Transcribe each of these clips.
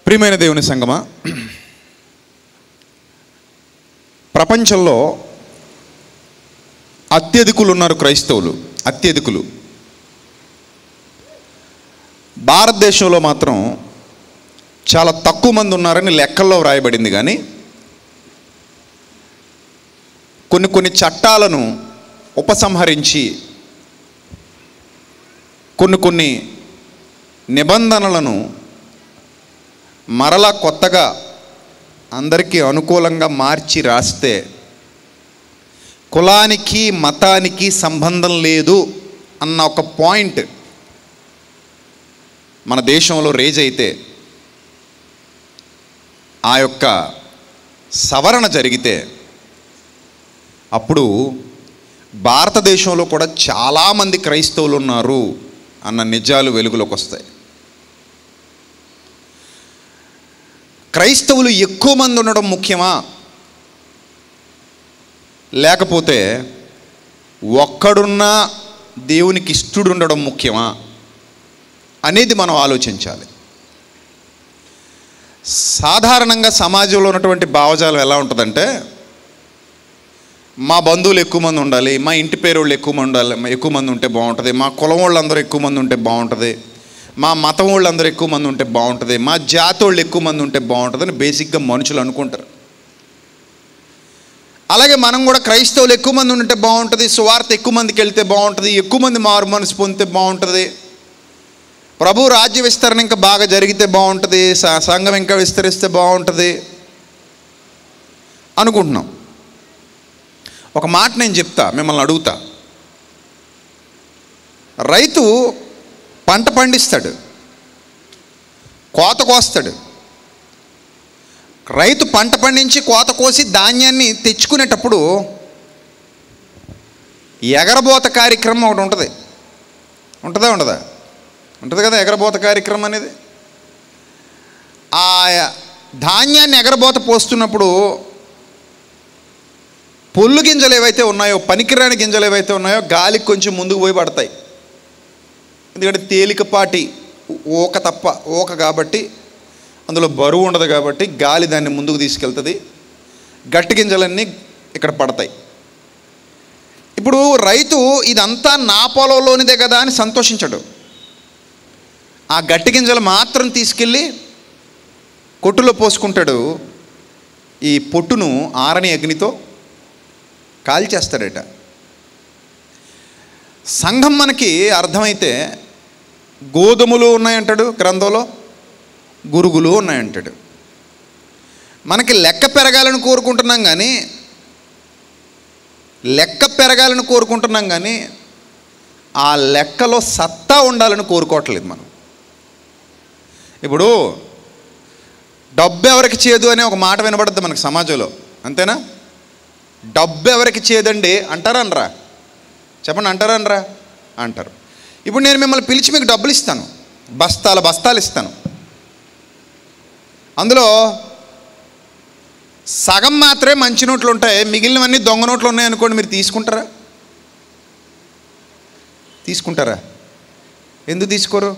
ప్రియమైన దేవుని సంగమా ప్రపంచంలో అత్యధికులు ఉన్నారు క్రైస్తవులు అత్యధికులు భారతదేశంలో మాత్రం చాలా తక్కువ మంది ఉన్నారని లెక్కల్లో వ్రాయబడింది కానీ కొన్ని కొన్ని చట్టాలను ఉపసంహరించి కొన్ని కొన్ని నిబంధనలను మరలా కొత్తగా అందరికీ అనుకూలంగా మార్చి రాస్తే కులానికి మతానికి సంబంధం లేదు అన్న ఒక పాయింట్ మన దేశంలో రేజ్ అయితే ఆ యొక్క సవరణ జరిగితే అప్పుడు భారతదేశంలో కూడా చాలామంది క్రైస్తవులు ఉన్నారు అన్న నిజాలు వెలుగులోకి వస్తాయి క్రైస్తవులు ఎక్కువ మంది ఉండడం ముఖ్యమా లేకపోతే ఒక్కడున్నా దేవునికి ఇష్టడు ఉండడం ముఖ్యమా అనేది మనం ఆలోచించాలి సాధారణంగా సమాజంలో ఉన్నటువంటి భావజాలం ఎలా ఉంటుందంటే మా బంధువులు ఎక్కువ మంది ఉండాలి మా ఇంటి పేరు వాళ్ళు ఎక్కువ మంది ఉండాలి ఎక్కువ మంది ఉంటే బాగుంటుంది మా కులం వాళ్ళందరూ ఎక్కువ మంది ఉంటే బాగుంటుంది మా మతం వాళ్ళందరూ ఎక్కువ మంది ఉంటే బాగుంటుంది మా జాతి వాళ్ళు ఎక్కువ మంది ఉంటే బాగుంటుంది అని బేసిక్గా మనుషులు అనుకుంటారు అలాగే మనం కూడా క్రైస్తవులు ఎక్కువ మంది ఉంటే బాగుంటుంది సువార్త ఎక్కువ మందికి వెళ్తే బాగుంటుంది ఎక్కువ మంది మారు మనసు పొందితే బాగుంటుంది ప్రభు రాజ్య విస్తరణ ఇంకా బాగా జరిగితే బాగుంటుంది స- సంఘం ఇంకా విస్తరిస్తే బాగుంటుంది అనుకుంటున్నాం ఒక మాట నేను చెప్తా మిమ్మల్ని అడుగుతా రైతు పంట పండిస్తాడు కోత కోస్తాడు రైతు పంట పండించి కోత కోసి ధాన్యాన్ని తెచ్చుకునేటప్పుడు ఎగరబోత కార్యక్రమం ఒకటి ఉంటుంది ఉంటుందా ఉండదా ఉంటుంది కదా ఎగరబోత కార్యక్రమం అనేది ఆ ధాన్యాన్ని ఎగరబోత పోస్తున్నప్పుడు పొల్లు గింజలు ఏవైతే ఉన్నాయో పనికిరాని గింజలు ఏవైతే ఉన్నాయో గాలికి కొంచెం ముందుకు పోయి పడతాయి ఎందుకంటే తేలికపాటి ఓక తప్ప ఓక కాబట్టి అందులో బరువు ఉండదు కాబట్టి గాలి దాన్ని ముందుకు తీసుకెళ్తుంది గట్టి గింజలన్నీ ఇక్కడ పడతాయి ఇప్పుడు రైతు ఇదంతా నా పొలంలోనిదే కదా అని సంతోషించడు ఆ గట్టి గింజలు మాత్రం తీసుకెళ్ళి కొట్టులో పోసుకుంటాడు ఈ పొట్టును ఆరని అగ్నితో కాల్చేస్తాడట సంఘం మనకి అర్థమైతే గోధుమలు ఉన్నాయంటాడు గ్రంథంలో గురుగులు ఉన్నాయంటాడు మనకి లెక్క పెరగాలని కోరుకుంటున్నాం కానీ లెక్క పెరగాలని కోరుకుంటున్నాం కానీ ఆ లెక్కలో సత్తా ఉండాలని కోరుకోవట్లేదు మనం ఇప్పుడు డబ్బు ఎవరికి చేదు అనే ఒక మాట వినబడుద్ది మనకు సమాజంలో అంతేనా డబ్బు ఎవరికి చేదండి అంటారా అనరా చెప్పండి అంటారా అనరా అంటారు ఇప్పుడు నేను మిమ్మల్ని పిలిచి మీకు డబ్బులు ఇస్తాను బస్తాల బస్తాలు ఇస్తాను అందులో సగం మాత్రమే మంచి నోట్లు ఉంటాయి మిగిలినవన్నీ దొంగ నోట్లు ఉన్నాయి అనుకోండి మీరు తీసుకుంటారా తీసుకుంటారా ఎందుకు తీసుకోరు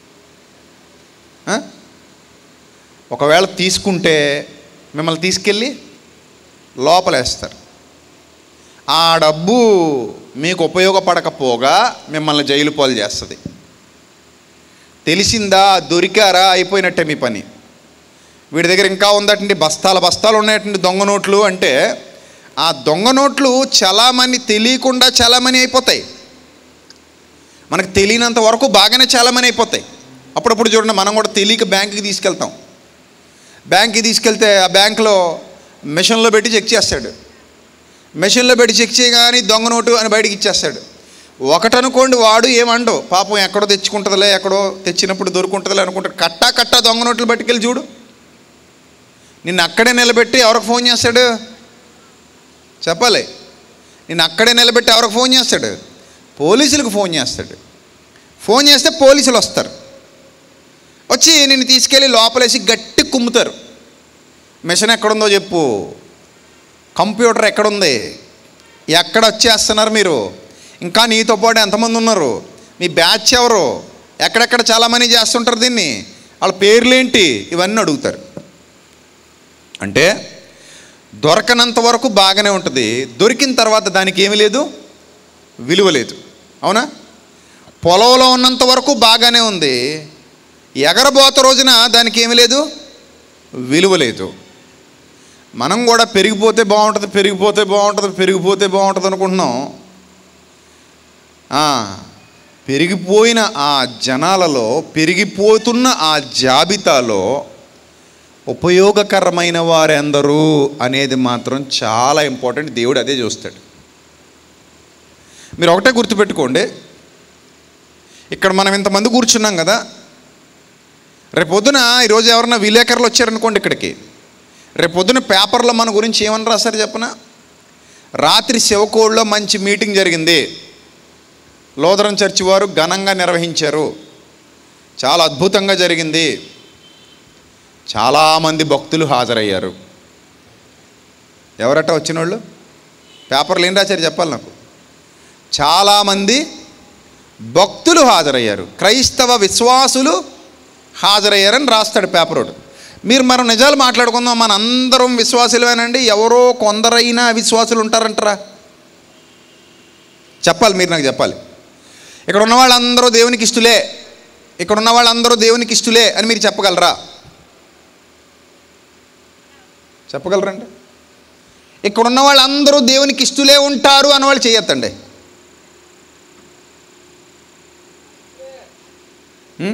ఆ? ఒకవేళ తీసుకుంటే మిమ్మల్ని తీసుకెళ్ళి లోపలేస్తారు ఆ డబ్బు మీకు ఉపయోగపడకపోగా మిమ్మల్ని జైలు పాలు చేస్తుంది తెలిసిందా దొరికారా అయిపోయినట్టే మీ పని వీడి దగ్గర ఇంకా ఉందటండి బస్తాల బస్తాలు ఉన్నాయటండి దొంగ నోట్లు అంటే ఆ దొంగ నోట్లు చలామణి తెలియకుండా చలామణి అయిపోతాయి మనకు తెలియనంత వరకు బాగానే చలామణి అయిపోతాయి అప్పుడప్పుడు చూడండి మనం కూడా తెలియక బ్యాంకుకి తీసుకెళ్తాం బ్యాంక్కి తీసుకెళ్తే ఆ బ్యాంకులో మిషన్లో పెట్టి చెక్ చేస్తాడు మెషిన్లో పెట్టి చెక్ చేయగానే దొంగ నోటు అని బయటికి ఇచ్చేస్తాడు ఒకటనుకోండి వాడు ఏమండవు పాపం ఎక్కడో తెచ్చుకుంటుందిలే ఎక్కడో తెచ్చినప్పుడు దొరుకుంటుందిలే అనుకుంటాడు కట్టా కట్టా దొంగ నోట్లు పట్టుకెళ్ళి చూడు నిన్ను అక్కడే నిలబెట్టి ఎవరికి ఫోన్ చేస్తాడు చెప్పాలి నిన్ను అక్కడే నిలబెట్టి ఎవరికి ఫోన్ చేస్తాడు పోలీసులకు ఫోన్ చేస్తాడు ఫోన్ చేస్తే పోలీసులు వస్తారు వచ్చి నిన్ను తీసుకెళ్ళి లోపలేసి గట్టి కుమ్ముతారు మిషన్ ఎక్కడుందో చెప్పు కంప్యూటర్ ఎక్కడుంది ఎక్కడ వచ్చేస్తున్నారు మీరు ఇంకా నీతో పాటు ఎంతమంది ఉన్నారు మీ బ్యాచ్ ఎవరు ఎక్కడెక్కడ చాలామంది చేస్తుంటారు దీన్ని వాళ్ళ పేర్లేంటి ఇవన్నీ అడుగుతారు అంటే దొరకనంత వరకు బాగానే ఉంటుంది దొరికిన తర్వాత దానికి ఏమీ లేదు విలువ లేదు అవునా పొలంలో ఉన్నంత వరకు బాగానే ఉంది ఎగరబోత రోజున దానికి ఏమీ లేదు విలువ లేదు మనం కూడా పెరిగిపోతే బాగుంటుంది పెరిగిపోతే బాగుంటుంది పెరిగిపోతే బాగుంటుంది అనుకుంటున్నాం ఆ, పెరిగిపోయిన ఆ జనాలలో పెరిగిపోతున్న ఆ జాబితాలో ఉపయోగకరమైన వారెందరూ అనేది మాత్రం చాలా ఇంపార్టెంట్ దేవుడు అదే చూస్తాడు మీరు ఒకటే గుర్తుపెట్టుకోండి ఇక్కడ మనం ఇంతమంది కూర్చున్నాం కదా రేపొద్దున ఈరోజు ఎవరన్నా విలేకరులు వచ్చారనుకోండి ఇక్కడికి రేపొద్దున పేపర్లో మన గురించి ఏమని రాశారు చెప్పన రాత్రి శివకోడ్లో మంచి మీటింగ్ జరిగింది లోదరం చర్చి వారు ఘనంగా నిర్వహించారు చాలా అద్భుతంగా జరిగింది చాలామంది భక్తులు హాజరయ్యారు ఎవరట వచ్చిన వాళ్ళు పేపర్లు ఏం రాశారు చెప్పాలి నాకు చాలామంది భక్తులు హాజరయ్యారు క్రైస్తవ విశ్వాసులు హాజరయ్యారని రాస్తాడు పేపర్ ఒకటి మీరు మనం నిజాలు మాట్లాడుకుందాం మన అందరం విశ్వాసులేనండి ఎవరో కొందరైనా విశ్వాసులు ఉంటారంటారా చెప్పాలి మీరు నాకు చెప్పాలి ఇక్కడ ఉన్న వాళ్ళందరూ దేవునికి ఇష్టలే ఇక్కడ ఉన్న వాళ్ళందరూ దేవునికి ఇష్టలే అని మీరు చెప్పగలరా చెప్పగలరండి ఇక్కడ ఉన్న వాళ్ళందరూ దేవునికి ఇష్టలే ఉంటారు అని వాళ్ళు చేయొద్దండి ఉం?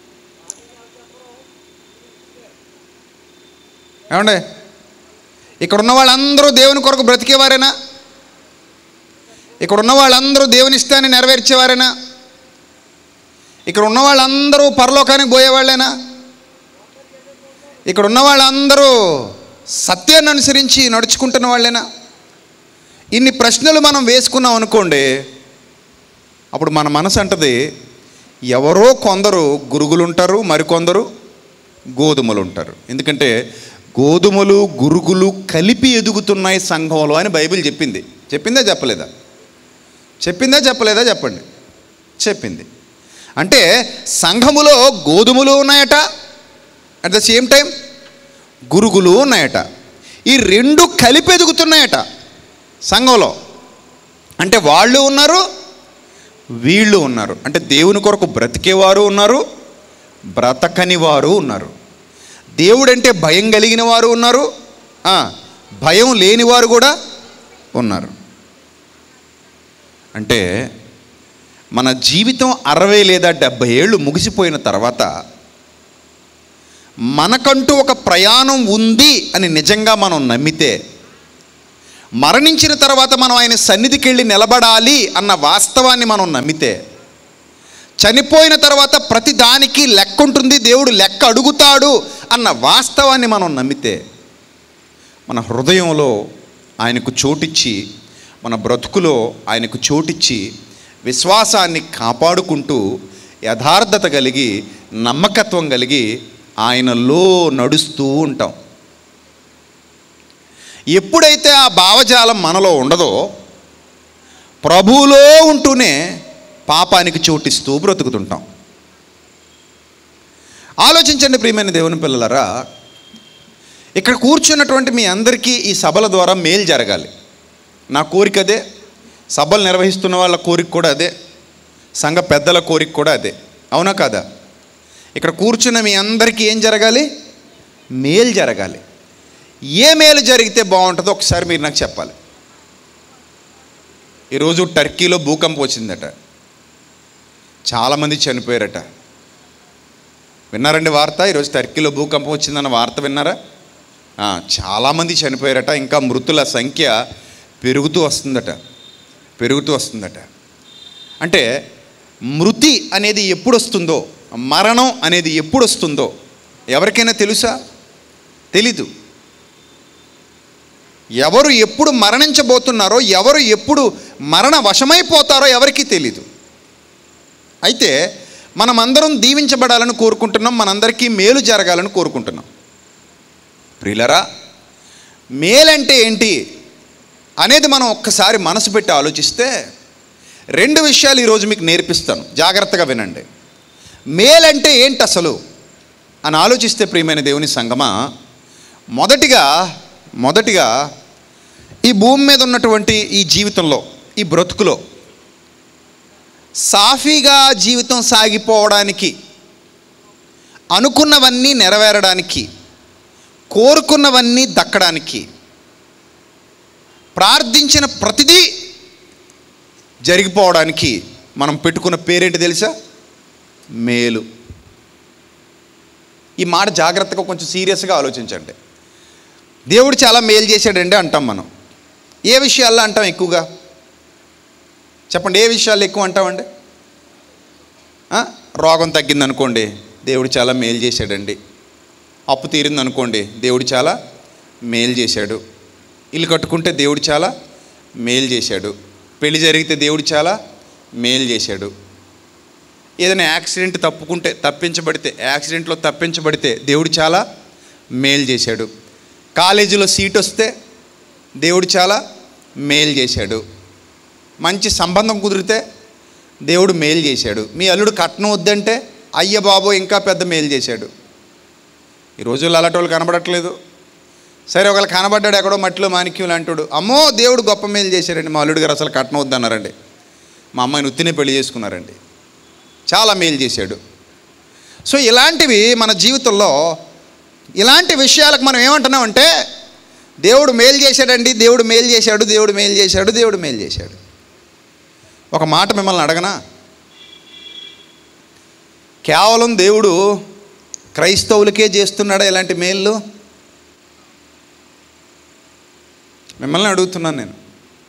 ఏమండి ఇక్కడ ఉన్న వాళ్ళందరూ దేవుని కొరకు బ్రతికేవారేనా ఇక్కడ ఉన్న వాళ్ళందరూ దేవుని ఇష్టాన్ని నెరవేర్చేవారేనా ఇక్కడ ఉన్న వాళ్ళందరూ పరలోకానికి పోయేవాళ్ళేనా ఇక్కడ ఉన్న వాళ్ళందరూ సత్యాన్ని అనుసరించి నడుచుకుంటున్న వాళ్ళేనా ఇన్ని ప్రశ్నలు మనం వేసుకున్నాం అనుకోండి అప్పుడు మన మనసు అంటది ఎవరో కొందరు గురుగులు ఉంటారు మరికొందరు గోధుమలు ఉంటారు ఎందుకంటే గోధుమలు గురుగులు కలిపి ఎదుగుతున్నాయి సంఘంలో అని బైబిల్ చెప్పింది చెప్పిందా చెప్పలేదా చెప్పిందా చెప్పలేదా చెప్పండి చెప్పింది అంటే సంఘములో గోధుమలు ఉన్నాయట అట్ ద సేమ్ టైం గురుగులు ఉన్నాయట ఈ రెండు కలిపి ఎదుగుతున్నాయట సంఘంలో అంటే వాళ్ళు ఉన్నారు వీళ్ళు ఉన్నారు అంటే దేవుని కొరకు బ్రతికేవారు ఉన్నారు బ్రతకని వారు ఉన్నారు దేవుడంటే భయం కలిగిన వారు ఉన్నారు ఆ, భయం లేని వారు కూడా ఉన్నారు అంటే మన జీవితం అరవై లేదా డెబ్బై ఏళ్ళు ముగిసిపోయిన తర్వాత మనకంటూ ఒక ప్రయాణం ఉంది అని నిజంగా మనం నమ్మితే మరణించిన తర్వాత మనం ఆయన సన్నిధికి వెళ్ళి నిలబడాలి అన్న వాస్తవాన్ని మనం నమ్మితే చనిపోయిన తర్వాత ప్రతి దానికి లెక్క ఉంటుంది దేవుడు లెక్క అడుగుతాడు అన్న వాస్తవాన్ని మనం నమ్మితే మన హృదయంలో ఆయనకు చోటిచ్చి మన బ్రతుకులో ఆయనకు చోటిచ్చి విశ్వాసాన్ని కాపాడుకుంటూ యథార్థత కలిగి నమ్మకత్వం కలిగి ఆయనలో నడుస్తూ ఉంటాం ఎప్పుడైతే ఆ భావజాలం మనలో ఉండదో ప్రభువులో ఉంటూనే పాపానికి చోటిస్తూ బ్రతుకుతుంటాం ఆలోచించండి ప్రియమైన దేవుని పిల్లలరా ఇక్కడ కూర్చున్నటువంటి మీ అందరికీ ఈ సభల ద్వారా మేలు జరగాలి నా కోరిక అదే సభలు నిర్వహిస్తున్న వాళ్ళ కోరిక కూడా అదే సంఘ పెద్దల కోరిక కూడా అదే అవునా కాదా ఇక్కడ కూర్చున్న మీ అందరికీ ఏం జరగాలి మేలు జరగాలి ఏ మేలు జరిగితే బాగుంటుందో ఒకసారి మీరు నాకు చెప్పాలి ఈరోజు టర్కీలో భూకంపం వచ్చిందట చాలామంది చనిపోయారట విన్నారండి వార్త ఈరోజు టర్కీలో భూకంపం వచ్చిందన్న వార్త విన్నారా ఆ, చాలామంది చనిపోయారట ఇంకా మృతుల సంఖ్య పెరుగుతూ వస్తుందట పెరుగుతూ వస్తుందట అంటే మృతి అనేది ఎప్పుడు వస్తుందో మరణం అనేది ఎప్పుడు వస్తుందో ఎవరికైనా తెలుసా తెలీదు ఎవరు ఎప్పుడు మరణించబోతున్నారో ఎవరు ఎప్పుడు మరణ వశమైపోతారో ఎవరికీ తెలీదు అయితే మనమందరం దీవించబడాలని కోరుకుంటున్నాం మనందరికీ మేలు జరగాలని కోరుకుంటున్నాం ప్రియులరా మేలంటే ఏంటి అనేది మనం ఒక్కసారి మనసు పెట్టి ఆలోచిస్తే రెండు విషయాలు ఈరోజు మీకు నేర్పిస్తాను జాగ్రత్తగా వినండి మేలంటే ఏంటి అసలు అని ఆలోచిస్తే ప్రియమైన దేవుని సంగమా మొదటిగా మొదటిగా ఈ భూమి మీద ఉన్నటువంటి ఈ జీవితంలో ఈ బ్రతుకులో సాఫీగా జీవితం సాగిపోవడానికి అనుకున్నవన్నీ నెరవేరడానికి కోరుకున్నవన్నీ దక్కడానికి ప్రార్థించిన ప్రతిదీ జరిగిపోవడానికి మనం పెట్టుకున్న పేరేంటి తెలుసా మేలు ఈ మాట జాగ్రత్తగా కొంచెం సీరియస్గా ఆలోచించండి దేవుడు చాలా మేలు చేశాడండి అంటాం మనం ఏ విషయాల్లో అంటాం ఎక్కువగా చెప్పండి ఏ విషయాల్లో ఎక్కువ అంటామండి ఆ? రోగం తగ్గిందనుకోండి దేవుడు చాలా మేలు చేశాడండి అప్పు తీరిందనుకోండి దేవుడు చాలా మేలు చేశాడు ఇల్లు కట్టుకుంటే దేవుడు చాలా మేలు చేశాడు పెళ్లి జరిగితే దేవుడు చాలా మేలు చేశాడు ఏదైనా యాక్సిడెంట్ తప్పుకుంటే తప్పించబడితే యాక్సిడెంట్లో తప్పించబడితే దేవుడు చాలా మేలు చేశాడు కాలేజీలో సీట్ వస్తే దేవుడు చాలా మేలు చేశాడు మంచి సంబంధం కుదిరితే దేవుడు మేలు చేశాడు మీ అల్లుడు కట్నం వద్దంటే అయ్య బాబు ఇంకా పెద్ద మేలు చేశాడు ఈ రోజుల్లో అలాంటి వాళ్ళు కనబడట్లేదు సరే ఒకళ్ళు కనబడ్డాడు ఎక్కడో మట్టిలో మాణిక్యం లాంటాడు అమ్మో దేవుడు గొప్ప మేలు చేశాడండి మా అల్లుడు గారు అసలు కట్నం వద్దన్నారండి మా అమ్మాయిని ఉత్తినే పెళ్లి చేసుకున్నారండి చాలా మేలు చేశాడు సో ఇలాంటివి మన జీవితంలో ఇలాంటి విషయాలకు మనం ఏమంటున్నామంటే దేవుడు మేలు చేశాడండి దేవుడు మేలు చేశాడు దేవుడు మేలు చేశాడు దేవుడు మేలు చేశాడు ఒక మాట మిమ్మల్ని అడగనా కేవలం దేవుడు క్రైస్తవులకే చేస్తున్నాడా ఇలాంటి మేళ్ళు మిమ్మల్ని అడుగుతున్నాను నేను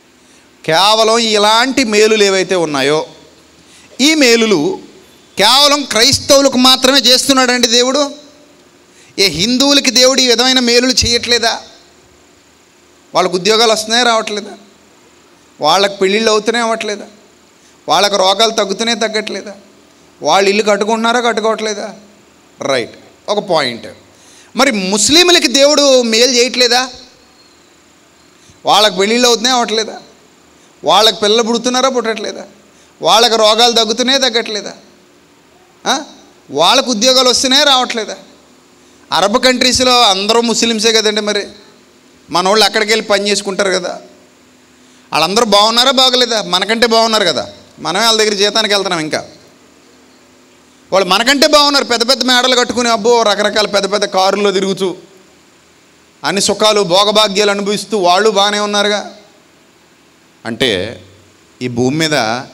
కేవలం ఇలాంటి మేలులు ఏవైతే ఉన్నాయో ఈ మేలులు కేవలం క్రైస్తవులకు మాత్రమే చేస్తున్నాడండి దేవుడు ఏ హిందువులకి దేవుడు ఈ విధమైన మేలులు చేయట్లేదా వాళ్ళకు ఉద్యోగాలు వస్తున్నాయా రావట్లేదా వాళ్ళకి పెళ్ళిళ్ళు అవుతూనే అవ్వట్లేదా వాళ్ళకి రోగాలు తగ్గుతూనే తగ్గట్లేదా వాళ్ళు ఇల్లు కట్టుకుంటున్నారా కట్టుకోవట్లేదా రైట్ ఒక పాయింట్ మరి ముస్లింలకి దేవుడు మేలు చేయట్లేదా వాళ్ళకి పెళ్ళిళ్ళు అవుతున్నాయి అవ్వట్లేదా వాళ్ళకి పిల్లలు పుడుతున్నారా పుట్టట్లేదా వాళ్ళకి రోగాలు తగ్గుతున్నాయి తగ్గట్లేదా ఆ? వాళ్ళకు ఉద్యోగాలు వస్తున్నాయి రావట్లేదా అరబ్ కంట్రీస్లో అందరూ ముస్లిమ్సే కదండి మరి మన వాళ్ళు అక్కడికి వెళ్ళి పని చేసుకుంటారు కదా వాళ్ళందరూ బాగున్నారా బాగలేదా మనకంటే బాగున్నారు కదా మనమే వాళ్ళ దగ్గర జీతానికి వెళ్తున్నాం ఇంకా వాళ్ళు మనకంటే బాగున్నారు పెద్ద పెద్ద మేడలు కట్టుకుని అబ్బో రకరకాల పెద్ద పెద్ద కారుల్లో తిరుగుతూ అన్ని సుఖాలు భోగభాగ్యాలు అనుభవిస్తూ వాళ్ళు బాగానే ఉన్నారుగా అంటే ఈ భూమి మీద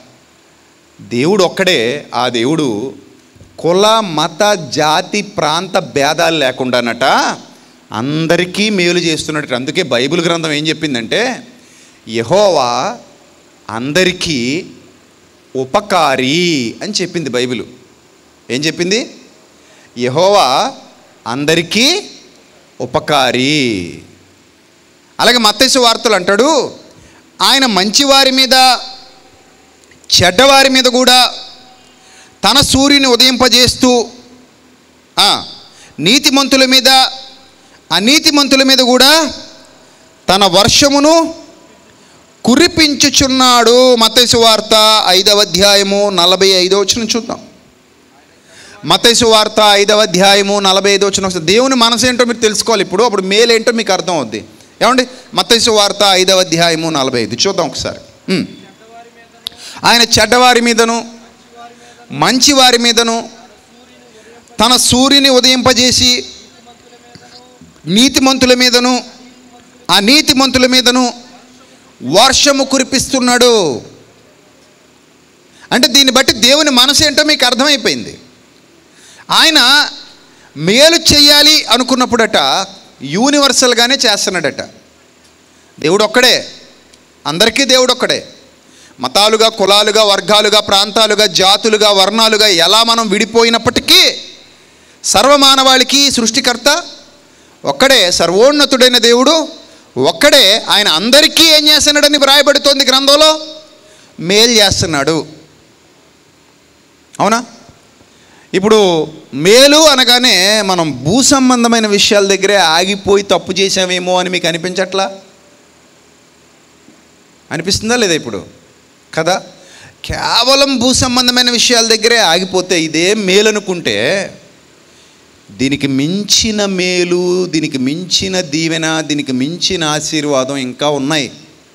దేవుడు ఒక్కడే ఆ దేవుడు కుల మత జాతి ప్రాంత భేదాలు లేకుండానట అందరికీ మేలు చేస్తున్నట్టు అందుకే బైబిల్ గ్రంథం ఏం చెప్పిందంటే యహోవా అందరికీ ఉపకారి అని చెప్పింది బైబిల్ ఏం చెప్పింది యహోవా అందరికీ ఉపకారి అలాగే మత్తేసు వార్తలు అంటాడు ఆయన మంచివారి మీద చెడ్డవారి మీద కూడా తన సూర్యుని ఉదయింపజేస్తూ ఆ, నీతిమంతుల మీద అనీతిమంతుల మీద కూడా తన వర్షమును కురిపించుచున్నాడు మతేసు వార్త ఐదవ అధ్యాయము నలభై ఐదో వచ్చిన చూద్దాం మతేసు వార్త ఐదవ అధ్యాయము నలభై ఐదో వచ్చిన ఒకసారి దేవుని మనసు ఏంటో మీరు తెలుసుకోవాలి ఇప్పుడు అప్పుడు మేలేంటో మీకు అర్థం అవుద్ది ఏమండి మతేసు వార్త ఐదవ అధ్యాయము నలభై ఐదు చూద్దాం ఒకసారి ఉమ్. ఆయన చెడ్డవారి మీదను మంచివారి మీదను తన సూర్యుని ఉదయింపజేసి నీతిమంతుల మీదను అనీతిమంతుల మీదను వర్షము కురిపిస్తున్నాడు అంటే దీన్ని బట్టి దేవుని మనసు ఏంటో మీకు అర్థమైపోయింది ఆయన మేలు చెయ్యాలి అనుకున్నప్పుడట యూనివర్సల్గానే చేస్తున్నాడట దేవుడు ఒక్కడే అందరికీ దేవుడు ఒక్కడే మతాలుగా కులాలుగా వర్గాలుగా ప్రాంతాలుగా జాతులుగా వర్ణాలుగా ఎలా మనం విడిపోయినప్పటికీ సర్వమానవాళికి సృష్టికర్త ఒక్కడే సర్వోన్నతుడైన దేవుడు ఒక్కడే ఆయన అందరికీ ఏం చేస్తున్నాడని వ్రాయబడుతోంది గ్రంథంలో మేలు చేస్తున్నాడు అవునా ఇప్పుడు మేలు అనగానే మనం భూ సంబంధమైన విషయాల దగ్గరే ఆగిపోయి తప్పు చేసామేమో అని మీకు అనిపించట్లా అనిపిస్తుందా లేదా ఇప్పుడు కదా కేవలం భూ సంబంధమైన విషయాల దగ్గరే ఆగిపోతే ఇదే మేలు అనుకుంటే దీనికి మించిన మేలు దీనికి మించిన దీవెన దీనికి మించిన ఆశీర్వాదం ఇంకా ఉన్నాయి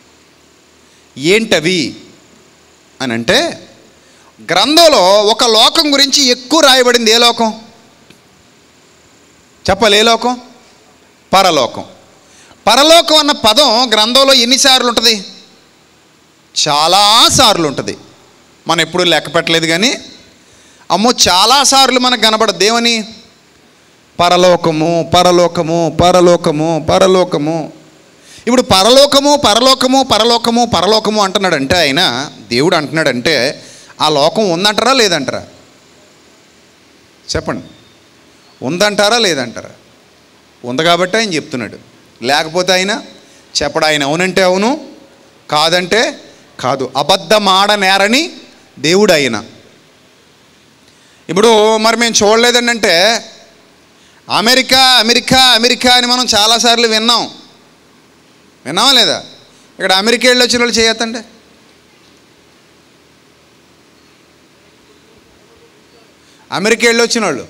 ఏంటవి అని అంటే గ్రంథంలో ఒక లోకం గురించి ఎక్కువ రాయబడింది ఏ లోకం చెప్పాలి ఏ లోకం పరలోకం పరలోకం అన్న పదం గ్రంథంలో ఎన్నిసార్లు ఉంటుంది చాలాసార్లు ఉంటుంది మనం ఎప్పుడూ లెక్క పెట్టలేదు కానీ అమ్మో చాలాసార్లు మనకు కనబడదు దేవుని పరలోకము పరలోకము పరలోకము పరలోకము ఇప్పుడు పరలోకము పరలోకము పరలోకము పరలోకము అంటున్నాడంటే ఆయన దేవుడు అంటున్నాడంటే ఆ లోకం ఉందంటారా లేదంటారా చెప్పండి ఉందంటారా లేదంటారా ఉంది కాబట్టి ఆయన చెప్తున్నాడు లేకపోతే ఆయన చెప్పడు ఆయన అవునంటే అవును కాదంటే కాదు అబద్ధమాడ నేరని దేవుడు ఆయన ఇప్పుడు మరి మేము చూడలేదండి అంటే అమెరికా అమెరికా అమెరికా అని మనం చాలాసార్లు విన్నాం విన్నామా లేదా ఇక్కడ అమెరికా వెళ్ళి వచ్చిన వాళ్ళు చేయొద్దండి అమెరికా వెళ్ళి వచ్చిన వాళ్ళు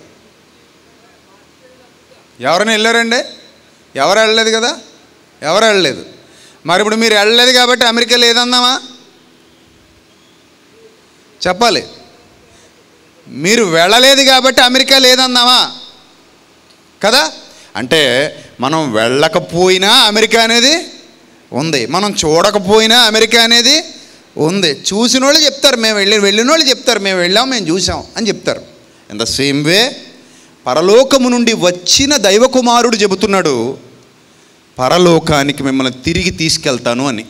ఎవరైనా వెళ్ళారండి ఎవరు వెళ్ళలేదు కదా ఎవరు వెళ్ళలేదు మరి ఇప్పుడు మీరు వెళ్ళలేదు కాబట్టి అమెరికా లేదన్నామా చెప్పాలి మీరు వెళ్ళలేదు కాబట్టి అమెరికా లేదన్నామా కదా అంటే మనం వెళ్ళకపోయినా అమెరికా అనేది ఉంది మనం చూడకపోయినా అమెరికా అనేది ఉంది చూసిన వాళ్ళు చెప్తారు మేము వెళ్ళి వెళ్ళిన వాళ్ళు చెప్తారు మేము వెళ్ళాం మేము చూసాం అని చెప్తారు ఇన్ ద సేమ్ వే పరలోకము నుండి వచ్చిన దైవకుమారుడు చెబుతున్నాడు పరలోకానికి మిమ్మల్ని తిరిగి తీసుకెళ్తాను అని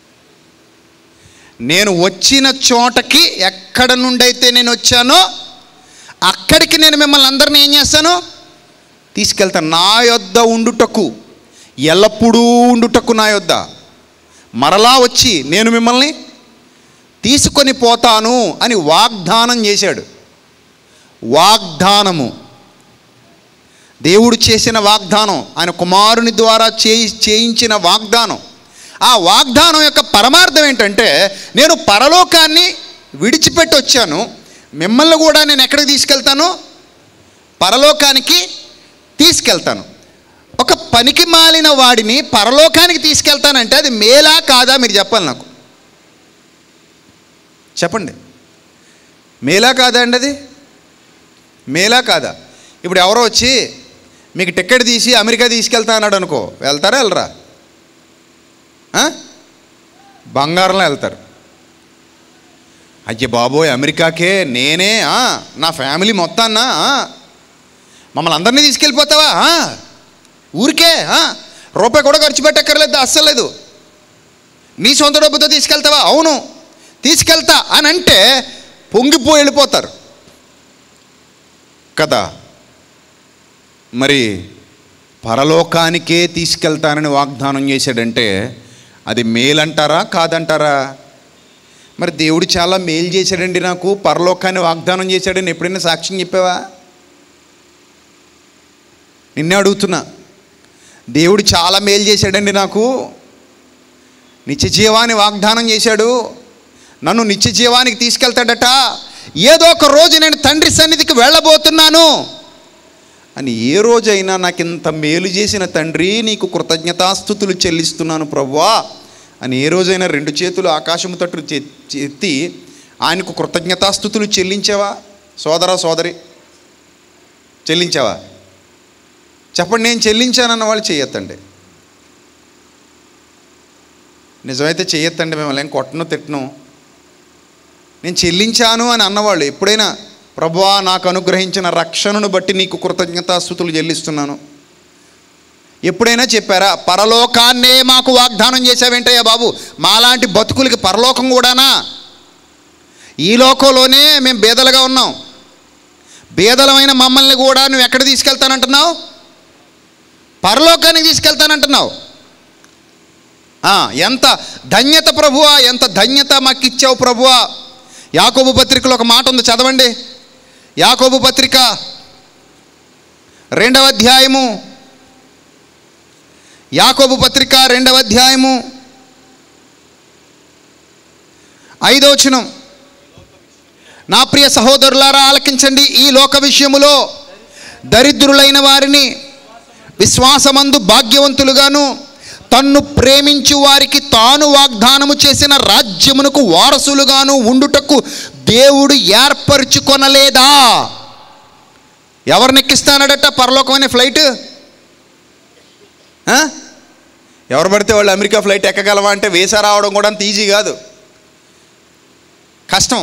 నేను వచ్చిన చోటకి ఎక్కడ నుండి అయితే నేను వచ్చానో అక్కడికి నేను మిమ్మల్ని అందరిని ఏం చేస్తాను తీసుకెళ్తాను నా యొద్ద ఉండుటకు ఎల్లప్పుడూ ఉండుటకు నా యొద్ద మరలా వచ్చి నేను మిమ్మల్ని తీసుకొని పోతాను అని వాగ్దానం చేశాడు వాగ్దానము దేవుడు చేసిన వాగ్దానం ఆయన కుమారుని ద్వారా చేయి చేయించిన వాగ్దానం ఆ వాగ్దానం యొక్క పరమార్థం ఏంటంటే నేను పరలోకాన్ని విడిచిపెట్టి వచ్చాను మిమ్మల్ని కూడా నేను ఎక్కడికి తీసుకెళ్తాను పరలోకానికి తీసుకెళ్తాను ఒక పనికి మాలిన వాడిని పరలోకానికి తీసుకెళ్తానంటే అది మేలా కాదా మీరు చెప్పాలి నాకు చెప్పండి మేలా కాదా అండి అది మేలా కాదా ఇప్పుడు ఎవరో వచ్చి మీకు టికెట్ తీసి అమెరికా తీసుకెళ్తా అన్నాడు అనుకో వెళ్తారా వెళ్ళరా ఆ? బంగారంలో వెళ్తారు అయ్య బాబోయ్ అమెరికాకే నేనే ఆ, నా ఫ్యామిలీ మొత్తాన్న ఆ, మమ్మల్ని అందరినీ తీసుకెళ్ళిపోతావా ఆ, ఊరికే ఆ, రూపాయి కూడా ఖర్చు పెట్టక్కర్లేదు అస్సలు లేదు నీ సొంత డబ్బుతో తీసుకెళ్తావా అవును తీసుకెళ్తా అని అంటే పొంగిపోయి వెళ్ళిపోతారు కదా మరి పరలోకానికే తీసుకెళ్తానని వాగ్దానం చేశాడంటే అది మేలంటారా కాదంటారా మరి దేవుడు చాలా మేలు చేశాడండి నాకు పరలోకాన్ని వాగ్దానం చేశాడని ఎప్పుడైనా సాక్ష్యం చెప్పావా నిన్నే అడుగుతున్నా దేవుడు చాలా మేలు చేశాడండి నాకు నిత్య జీవాన్ని వాగ్దానం చేశాడు నన్ను నిత్య జీవానికి తీసుకెళ్తాడట ఏదో ఒక రోజు నేను తండ్రి సన్నిధికి వెళ్ళబోతున్నాను అని ఏ రోజైనా నాకు ఇంత మేలు చేసిన తండ్రి నీకు కృతజ్ఞతాస్థుతులు చెల్లిస్తున్నాను ప్రభువా అని ఏ రోజైనా రెండు చేతులు ఆకాశము తట్టు చే- చే- ఎత్తి ఆయనకు కృతజ్ఞతాస్థుతులు చెల్లించావా సోదరా సోదరి చెల్లించావా చెప్పండి నేను చెల్లించానన్న వాళ్ళు చెయ్యొద్దండి నిజమైతే చెయ్యొద్దండి మిమ్మల్ని ఏం కొట్టను తిట్టను నేను చెల్లించాను అని అన్నవాళ్ళు ఎప్పుడైనా ప్రభువా నాకు అనుగ్రహించిన రక్షణను బట్టి నీకు కృతజ్ఞతాస్థుతులు చెల్లిస్తున్నాను ఎప్పుడైనా చెప్పారా పరలోకాన్నే మాకు వాగ్దానం చేశావేంటయ్యా బాబు మాలాంటి బతుకులకి పరలోకం కూడానా ఈ లోకంలోనే మేము బేదలుగా ఉన్నాం బేదలమైన మమ్మల్ని కూడా నువ్వు ఎక్కడ తీసుకెళ్తానంటున్నావు పరలోకానికి తీసుకెళ్తానంటున్నావు ఆ, ఎంత ధన్యత ప్రభువా ఎంత ధన్యత మాకు ఇచ్చావు ప్రభువా యాకోబు పత్రికలో ఒక మాట ఉంది చదవండి యాకోబు పత్రిక రెండవ అధ్యాయము యాకోబు పత్రిక రెండవ అధ్యాయము ఐదో వచనం నా ప్రియ సహోదరులారా ఆలకించండి ఈ లోక విషయములో దరిద్రులైన వారిని విశ్వాసమందు భాగ్యవంతులుగాను తన్ను ప్రేమించు వారికి తాను వాగ్దానము చేసిన రాజ్యమునకు వారసులుగాను ఉండుటకు దేవుడు ఏర్పరచుకొనలేదా ఎవరిని ఎక్కిస్తానడట పరలోకమైన ఫ్లైట్ ఆ? ఎవరు పడితే వాళ్ళు అమెరికా ఫ్లైట్ ఎక్కగలవా అంటే వేసా రావడం కూడా అంత ఈజీ కాదు కష్టం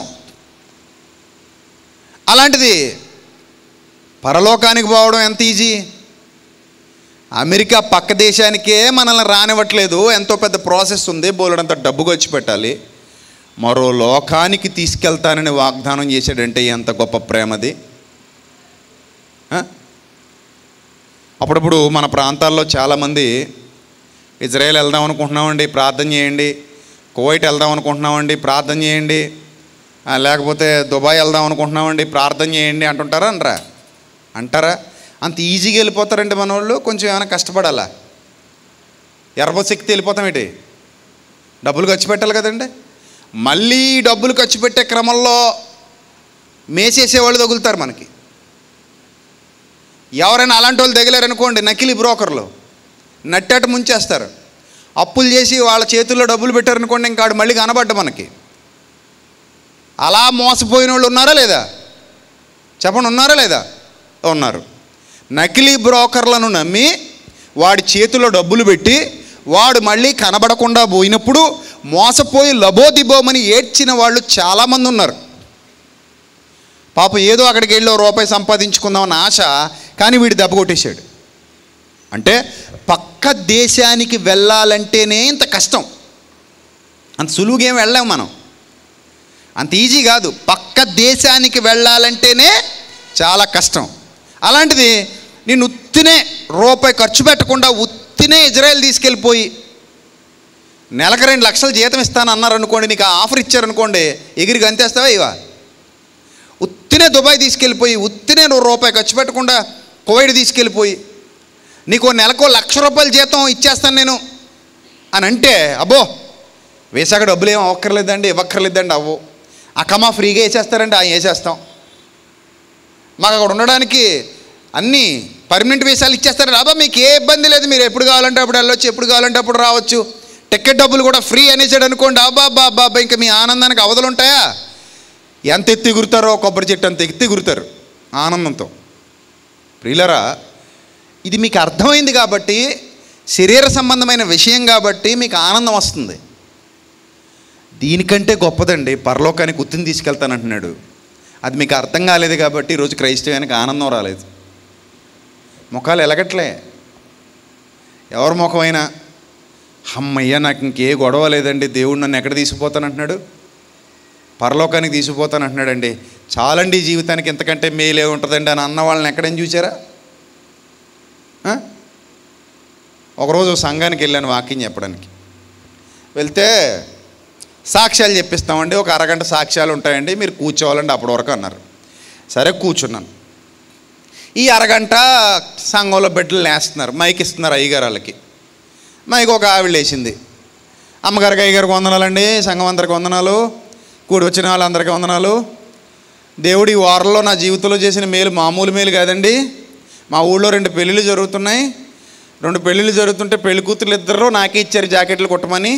అలాంటిది పరలోకానికి పోవడం ఎంత ఈజీ అమెరికా పక్క దేశానికే మనల్ని రానివ్వట్లేదు ఎంతో పెద్ద ప్రాసెస్ ఉంది బోలెడంత డబ్బు ఖర్చు పెట్టాలి మరో లోకానికి తీసుకెళ్తానని వాగ్దానం చేశాడంటే ఎంత గొప్ప ప్రేమది ఆ? అప్పుడప్పుడు మన ప్రాంతాల్లో చాలామంది ఇజ్రాయెల్ వెళ్దాం అనుకుంటున్నామండి ప్రార్థన చేయండి కువైట్ వెళ్దాం అనుకుంటున్నామండి ప్రార్థన చేయండి ఆ, లేకపోతే దుబాయ్ వెళ్దాం అనుకుంటున్నామండి ప్రార్థన చేయండి అంటుంటారా అనరా అంటారా అంత ఈజీగా వెళ్ళిపోతారండి మన వాళ్ళు కొంచెం ఏమైనా కష్టపడాలా ఎర్రబొసెక్కితే వెళ్ళిపోతాం ఏంటి డబ్బులు ఖర్చు పెట్టాలి కదండి మళ్ళీ ఈ డబ్బులు ఖర్చు పెట్టే క్రమంలో మేసేసేవాళ్ళు తగులుతారు మనకి ఎవరైనా అలాంటి వాళ్ళు తగిలారనుకోండి నకిలీ బ్రోకర్లు నట్టేట ముంచేస్తారు అప్పులు చేసి వాళ్ళ చేతుల్లో డబ్బులు పెట్టారనుకోండి ఇంకా ఆడు మళ్ళీ కనబడ్డ మనకి అలా మోసపోయిన వాళ్ళు ఉన్నారా లేదా చెప్పండి ఉన్నారా లేదా ఉన్నారు నకిలీ బ్రోకర్లను నమ్మి వాడి చేతిలో డబ్బులు పెట్టి వాడు మళ్ళీ కనబడకుండా పోయినప్పుడు మోసపోయి లబోదిబోమని ఏడ్చిన వాళ్ళు చాలామంది ఉన్నారు పాప ఏదో అక్కడికి వెళ్ళి ఓ రూపాయి సంపాదించుకుందామన్న ఆశ కానీ వీడు దెబ్బ కొట్టేశాడు అంటే పక్క దేశానికి వెళ్ళాలంటేనే ఇంత కష్టం అంత సులువుగా ఏం వెళ్ళాం మనం అంత ఈజీ కాదు పక్క దేశానికి వెళ్ళాలంటేనే చాలా కష్టం అలాంటిది నేను ఉత్తినే రూపాయి ఖర్చు పెట్టకుండా ఉత్తినే ఇజ్రాయెల్ తీసుకెళ్ళిపోయి నెలకు రెండు లక్షలు జీతం ఇస్తాను అన్నారు అనుకోండి నీకు ఆ ఆఫర్ ఇచ్చారనుకోండి ఎగిరి గంతేస్తావా ఇవా ఉత్తినే దుబాయ్ తీసుకెళ్ళిపోయి ఉత్తినే నువ్వు రూపాయి ఖర్చు పెట్టకుండా కోవిడ్ తీసుకెళ్ళిపోయి నీకు ఓ నెలకు లక్ష రూపాయల జీతం ఇచ్చేస్తాను నేను అని అంటే అబ్బో వేసాక డబ్బులు ఏం అవ్వక్కర్లేదండి ఇవ్వక్కర్లేదండి అవ్వు అక్కమా ఫ్రీగా వేసేస్తారండి ఆ వేసేస్తాం మాకు అక్కడ ఉండడానికి అన్నీ పర్మనెంట్ వీసాలు ఇచ్చేస్తారు అబ్బా మీకు ఏ ఇబ్బంది లేదు మీరు ఎప్పుడు కావాలంటే అప్పుడు వెళ్ళొచ్చు ఎప్పుడు కావాలంటే అప్పుడు రావచ్చు టికెట్ డబ్బులు కూడా ఫ్రీ అనేసాడు అనుకోండి అబ్బా అబ్బా అబ్బా అబ్బా ఇంకా మీ ఆనందానికి అవధులు ఉంటాయా ఎంత ఎత్తి ఎగురుతారో కొబ్బరి చెట్టు అంత ఎత్తి ఎగురుతారు ఆనందంతో ప్రియులరా ఇది మీకు అర్థమైంది కాబట్టి శరీర సంబంధమైన విషయం కాబట్టి మీకు ఆనందం వస్తుంది దీనికంటే గొప్పదండి పరలోకానికి గుర్తుని తీసుకెళ్తానంటున్నాడు అది మీకు అర్థం కాలేదు కాబట్టి ఈరోజు క్రైస్తవానికి ఆనందం రాలేదు ముఖాలు ఎలగట్లే ఎవరి ముఖమైనా అమ్మయ్య నాకు ఇంకే గొడవ లేదండి దేవుడు నన్ను ఎక్కడ తీసుకుపోతానంటున్నాడు పరలోకానికి తీసుకుపోతానంటున్నాడండి చాలండి ఈ జీవితానికి ఎంతకంటే మేలే ఉంటుందండి అని అన్న వాళ్ళని ఎక్కడైనా చూసారా ఆ? ఒకరోజు సంఘానికి వెళ్ళాను వాక్యం చెప్పడానికి వెళ్తే సాక్ష్యాలు చెప్పిస్తామండి ఒక అరగంట సాక్ష్యాలు ఉంటాయండి మీరు కూర్చోవాలండి అప్పటి వరకు అన్నారు సరే కూర్చున్నాను ఈ అరగంట సంఘంలో బిడ్డలు వేస్తున్నారు మైక్ ఇస్తున్నారు అయ్యగారు వాళ్ళకి మైక్ ఒక ఆవిడ వేసింది అమ్మగారికి అయ్యగారికి వందనాలండి సంఘం అందరికి వందనాలు కూడి వచ్చిన వాళ్ళందరికీ వందనాలు దేవుడు ఈ వారంలో నా జీవితంలో చేసిన మేలు మామూలు మేలు కాదండి మా ఊళ్ళో రెండు పెళ్ళిళ్ళు జరుగుతున్నాయి రెండు పెళ్ళిళ్ళు జరుగుతుంటే పెళ్లి కూతురు ఇద్దరు నాకే ఇచ్చారు జాకెట్లు కుట్టమని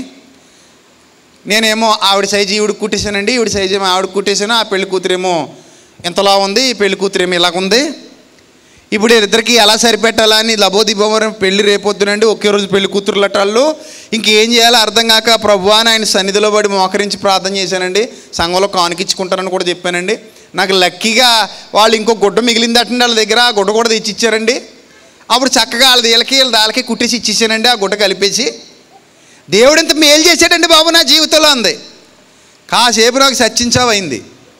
నేనేమో ఆవిడ సైజు ఈవిడ కుట్టేశానండి ఈవిడ సైజు ఏమో ఆవిడ కుట్టేశాను ఆ పెళ్లి కూతురేమో ఇంతలా ఉంది ఈ పెళ్లి కూతురేమో ఇలాగ ఉంది ఇప్పుడు ఇద్దరికి ఎలా సరిపెట్టాలా అని లబోదిబోమరం పెళ్లి రేపొద్దునండి ఒకే రోజు పెళ్లి కూతురు లటాళ్ళు ఇంకేం చేయాలో అర్థం కాక ప్రభు అని ఆయన సన్నిధిలో పడి మోకరించి ప్రార్థన చేశానండి సంఘంలో కానుకిచ్చుకుంటారని కూడా చెప్పానండి నాకు లక్కీగా వాళ్ళు ఇంకో గుడ్డ మిగిలిందటండి వాళ్ళ దగ్గర ఆ గుడ్డ కూడా తెచ్చి ఇచ్చారండి అప్పుడు చక్కగా వాళ్ళది వీళ్ళకి వీళ్ళ దాళ్ళకి కుట్టేసి ఇచ్చేసానండి ఆ గుడ్డ కలిపేసి దేవుడు ఇంత మేలు చేశాడండి బాబు నా జీవితంలో అంది కాసేపు నాకు సచ్చించావైంది